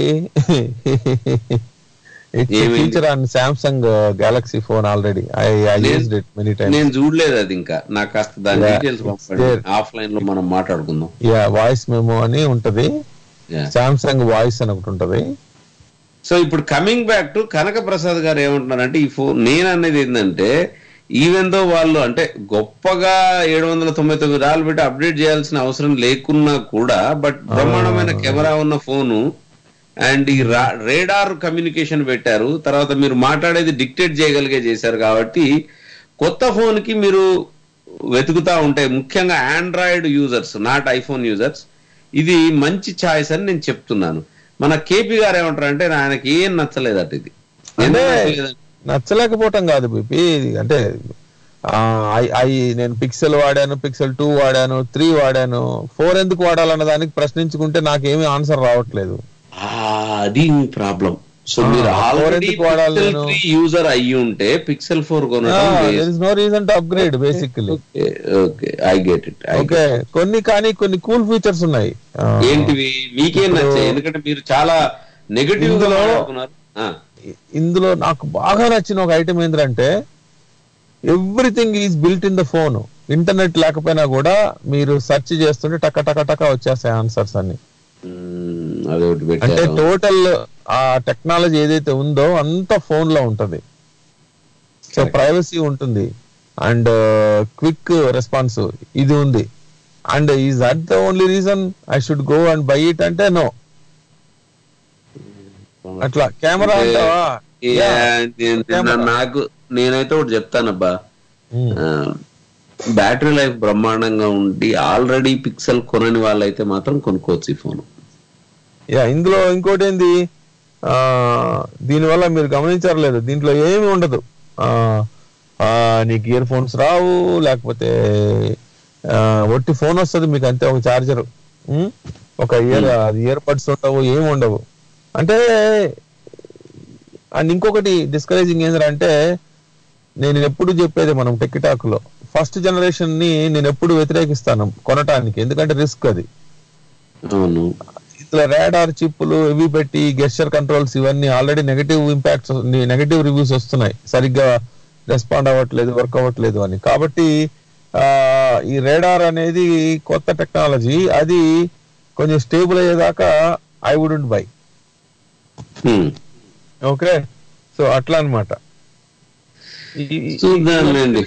ఇట్స్ ఏమైంది? Feature on Samsung Galaxy phone already I I నేను- యూజ్డ్ ఇట్ మెనీ టైమ్స్ నేను చూడలేదు అది ఇంకా నాకు కాస్త దాని Yeah, డీటెయిల్స్ it's పంపండి there. ఆఫ్లైన్ లో మనం మాట్లాడుకుందాం యా వాయిస్ మెమో అని ఉంటది Yeah. సామ్సంగ్ వాయిస్ అని ఒకటి ఉంటది సో ఇప్పుడు coming back to Kanaka Prasad garu ఏమంటున్నారంటే ఈ ఫోన్ నేను అనేది ఏంటంటే ఈవెన్ దో వాళ్ళు అంటే గొప్పగా ఏడు వందల తొంభై తొమ్మిది డాలర్ పెట్టి అప్డేట్ చేయాల్సిన అవసరం లేకున్నా కూడా బట్ బ్రహ్మాండమైన కెమెరా ఉన్న ఫోను అండ్ ఈ రేడార్ కమ్యూనికేషన్ పెట్టారు తర్వాత మీరు మాట్లాడేది డిక్టేట్ చేయగలిగే చేశారు కాబట్టి కొత్త ఫోన్ కి మీరు వెతుకుతా ఉంటే ముఖ్యంగా Android users not iPhone users ఇది మంచి ఛాయిస్ అని నేను చెప్తున్నాను మన కేపీ గారు ఏమంటారు అంటే ఆయనకి ఏం నచ్చలేదట ఇది అంటే ఎందుకు నచ్చలేదంటే నచ్చలేకపోవటం కాదు బిపి అంటే ఆ, ఐ- ఐ నేను పిక్సెల్ వాడాను పిక్సెల్ టూ వాడాను త్రీ వాడాను ఫోర్ ఎందుకు వాడాలన్న దానికి ప్రశ్నించుకుంటే నాకేమీ ఆన్సర్ రావట్లేదు ఆ, అది ప్రాబ్లం సో ఆ, మీరు four ఆల్రెడీ ఎందుకు వాడాలి పిక్సెల్ నేను? త్రీ యూజర్ అయ్యి ఉంటే పిక్సెల్ ఫోర్ కొనడం there is no reason to upgrade basically okay I get it okay కొన్ని కానీ కొన్ని కూల్ ఫీచర్స్ ఉన్నాయి ఆ, ఏంటివి మీకేం ఇప్పుడు నచ్చాయి ఎందుకంటే మీరు చాలా నెగటివ్ గా ఇందులో- మాట్లాడుతున్నారు ఆ, ఇందులో నాకు బాగా నచ్చిన ఒక ఐటమ్ ఏంటంటే everything is built in the phone internet లేకపోయినా కూడా మీరు సెర్చ్ చేస్తుంటే టక టక టక వచ్చేస్తాయి ఆన్సర్స్ అన్ని మ్మ్, అదొకటి అంటే పెట్టారు టోటల్ ఆ టెక్నాలజీ ఏదైతే ఉందో అంతా ఫోన్ లో ఉంటది సో ప్రైవసీ ఉంటుంది అండ్ క్విక్ రెస్పాన్స్ ఇది ఉంది and is that the only reason I should go and buy it అంటే నో అట్లా కెమెరా అంటే, అంటావా ఏ, Yeah. నేను- కెమెరా. నాకు నేనైతే ఒకటి చెప్తానబ్బా బ్యాటరీ లైఫ్ బ్రహ్మాండంగా ఉండి ఆల్రెడీ పిక్సెల్ కొనని వాళ్ళైతే మాత్రం కొనుక్కోవచ్చు ఈ ఫోన్ యా ఇందులో ఇంకోటి ఏంది ఆ, దీనివల్ల మీరు గమనించారు లేదు దీంట్లో ఏమి ఉండదు ఆ, ఆ, నీకు ఇయర్ ఫోన్స్ రావు లేకపోతే ఆ, ఒట్టి ఫోన్ వస్తుంది మీకు అంతే ఒక చార్జర్ ఒక ఇయర్ ఇయర్ బడ్స్ ఉండవు ఏమి ఉండవు అంటే అండ్ ఇంకొకటి డిస్కరేజింగ్ ఏంటంటే నేను ఎప్పుడు చెప్పేది మనం టెక్కిటాక్ లో ఫస్ట్ జనరేషన్ ని నేను ఎప్పుడు వ్యతిరేకిస్తాను కొనటానికి ఎందుకంటే రిస్క్ అది అవును ఇట్లా రాడార్ చిప్పులు ఇవి పెట్టి గెస్చర్ కంట్రోల్స్ ఇవన్నీ already negative impacts negative reviews వస్తున్నాయి సరిగ్గా రెస్పాండ్ అవ్వట్లేదు వర్క్ అవ్వట్లేదు అని కాబట్టి ఆ, ఈ రేడార్ అనేది కొత్త టెక్నాలజీ అది కొంచెం స్టేబుల్ అయ్యేదాకా I wouldn't buy okay so అట్లా అనమాట చూద్దాంలేండి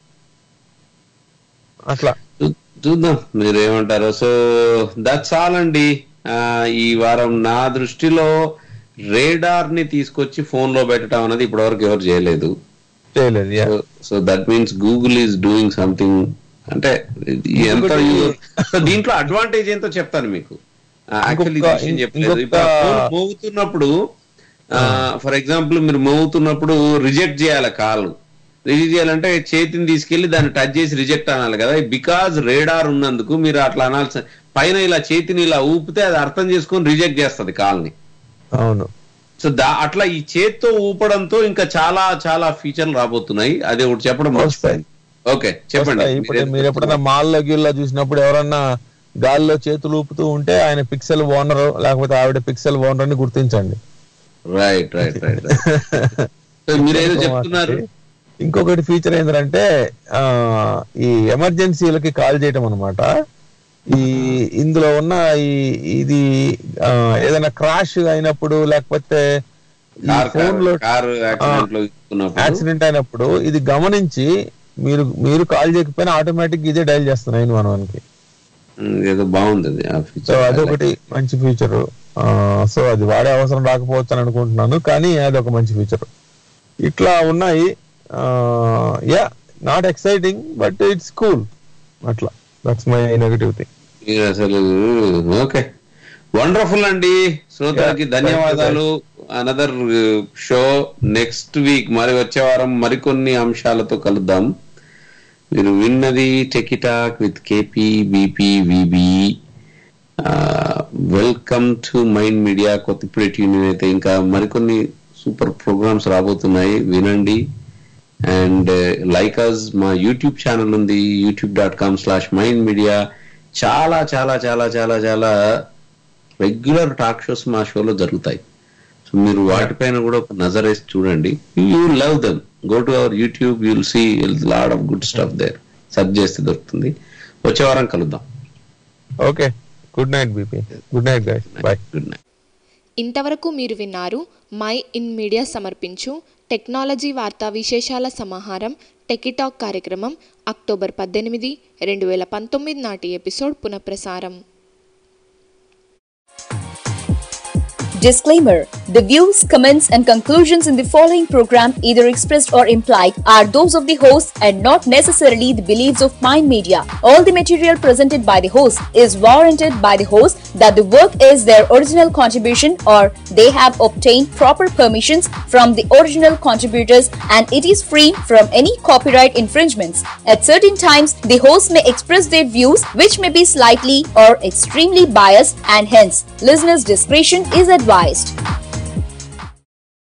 అట్లా చూ- చూద్దాం మీరు ఏమంటారు సో దట్స్ ఆల్ అండి ఆ, ఈ వారం నా దృష్టిలో రేడార్ ని తీసుకొచ్చి ఫోన్ లో పెట్టడం అనేది ఇప్పటివరకు ఎవరు చేయలేదు చేయలేదు yeah. So that means Google is doing something అంటే ఈ ఎంత ఇంకొకటి- సో దీంట్లో అడ్వాంటేజ్ ఏంటో చెప్తాను మీకు యాక్చువల్లీ ఇంకొక- విషయం చెప్పలేదు ఇంకొక- ఇప్పుడు ఆ ఫోన్ మోగుతున్నప్పుడు ఫర్ ఎగ్జాంపుల్ మీరు మోగుతున్నప్పుడు రిజెక్ట్ చేయాలి కాల్ రిజెక్ట్ చేయాలంటే చేతిని తీసుకెళ్లి దాన్ని టచ్ చేసి రిజెక్ట్ అనాలి కదా బికాజ్ రేడార్ ఉన్నందుకు మీరు అట్లా అనాల్సిన పైన ఇలా చేతిని ఇలా ఊపితే అది అర్థం చేసుకొని రిజెక్ట్ చేస్తుంది కాల్ని అవును సో దా అట్లా ఈ చేత్తో ఊపడంతో ఇంకా చాలా చాలా ఫీచర్లు రాబోతున్నాయి అది ఒకటి చెప్పడం మర్చిపోయింది ఓకే చెప్పండి వస్తాయి. ఇప్పుడు మీరు ఎప్పుడైనా మాల్లో గిల్లో చూసినప్పుడు ఎవరన్నా గాల్లో చేతులు ఊపుతూ ఉంటే ఆయన పిక్సెల్ ఓనర్ లేకపోతే ఆవిడ పిక్సెల్ ఓనర్ అని గుర్తించండి రైట్ రైట్ రైట్ సో మీరేదో చెప్తున్నారు ఇంకొకటి ఫీచర్ ఏంటంటే ఆ, ఈ ఎమర్జెన్సీలకి కాల్ చేయటం అన్నమాట ఈ ఇందులో ఉన్న ఈ ఇది ఆ, ఏదైనా క్రాష్ అయినప్పుడు లేకపోతే ఈ కార్ ఫోన్ లో కార్ యాక్సిడెంట్ లో ఇస్తున్నప్పుడు యాక్సిడెంట్ అయినప్పుడు ఇది గమనించి మీరు మీరు కాల్ చేయకపోయినా ఆటోమేటిక్ ఇదే డైల్ చేస్తుంది నైన్ వన్ వన్ కి ఉమ్, ఏదో బాగుంది అది ఆ సో ఫీచర్ అదొకటి మంచి ఫీచర్ సో అది వాడే అవసరం రాకపోవచ్చు అని అనుకుంటున్నాను కానీ అది ఒక మంచి ఫీచర్ ఇట్లా ఉన్నాయి yeah not exciting but it's cool అట్లా దట్స్ మై నెగటివ్ థింగ్ మీరు అసలు ఓకే వండర్ఫుల్ అండి శ్రోతలకి Yeah, ధన్యవాదాలు అనదర్ షో నెక్స్ట్ వీక్ మరి వచ్చే వారం మరికొన్ని అంశాలతో కలుద్దాం మీరు విన్నది techie talk with KP BP VB welcome to mind Media Kothapudi tune అయితే ఇంకా మరికొన్ని సూపర్ ప్రోగ్రామ్స్ రాబోతున్నాయి వినండి అండ్ లైక్ అస్ మా యూట్యూబ్ ఛానల్ ఉంది YouTube dot com slash mind Media చాలా చాలా చాలా చాలా చాలా రెగ్యులర్ టాక్ షోస్ మా షోలో జరుగుతాయి సో మీరు వాటిపైన కూడా ఒక నజర్ వేసి చూడండి you love them go to our YouTube you'll see lot of good stuff there search చేస్తే దొరుకుతుంది వచ్చే వారం కలుద్దాం okay good night BP good night guys bye good night ఇంతవరకు మీరు విన్నారు మై ఇన్ మీడియా సమర్పించు టెక్నాలజీ వార్తా విశేషాల సమాహారం టెకిటాక్ కార్యక్రమం అక్టోబర్ పద్దెనిమిది రెండు వేల పంతొమ్మిది నాటి ఎపిసోడ్ పునఃప్రసారం Disclaimer The views, comments, and conclusions in the following program, either expressed or implied, are those of the host and not necessarily the beliefs of Mind Media. All the material presented by the host is warranted by the host that the work is their original contribution or they have obtained proper permissions from the original contributors and it is free from any copyright infringements. At certain times, the host may express their views which may be slightly or extremely biased and hence listeners' discretion is advised.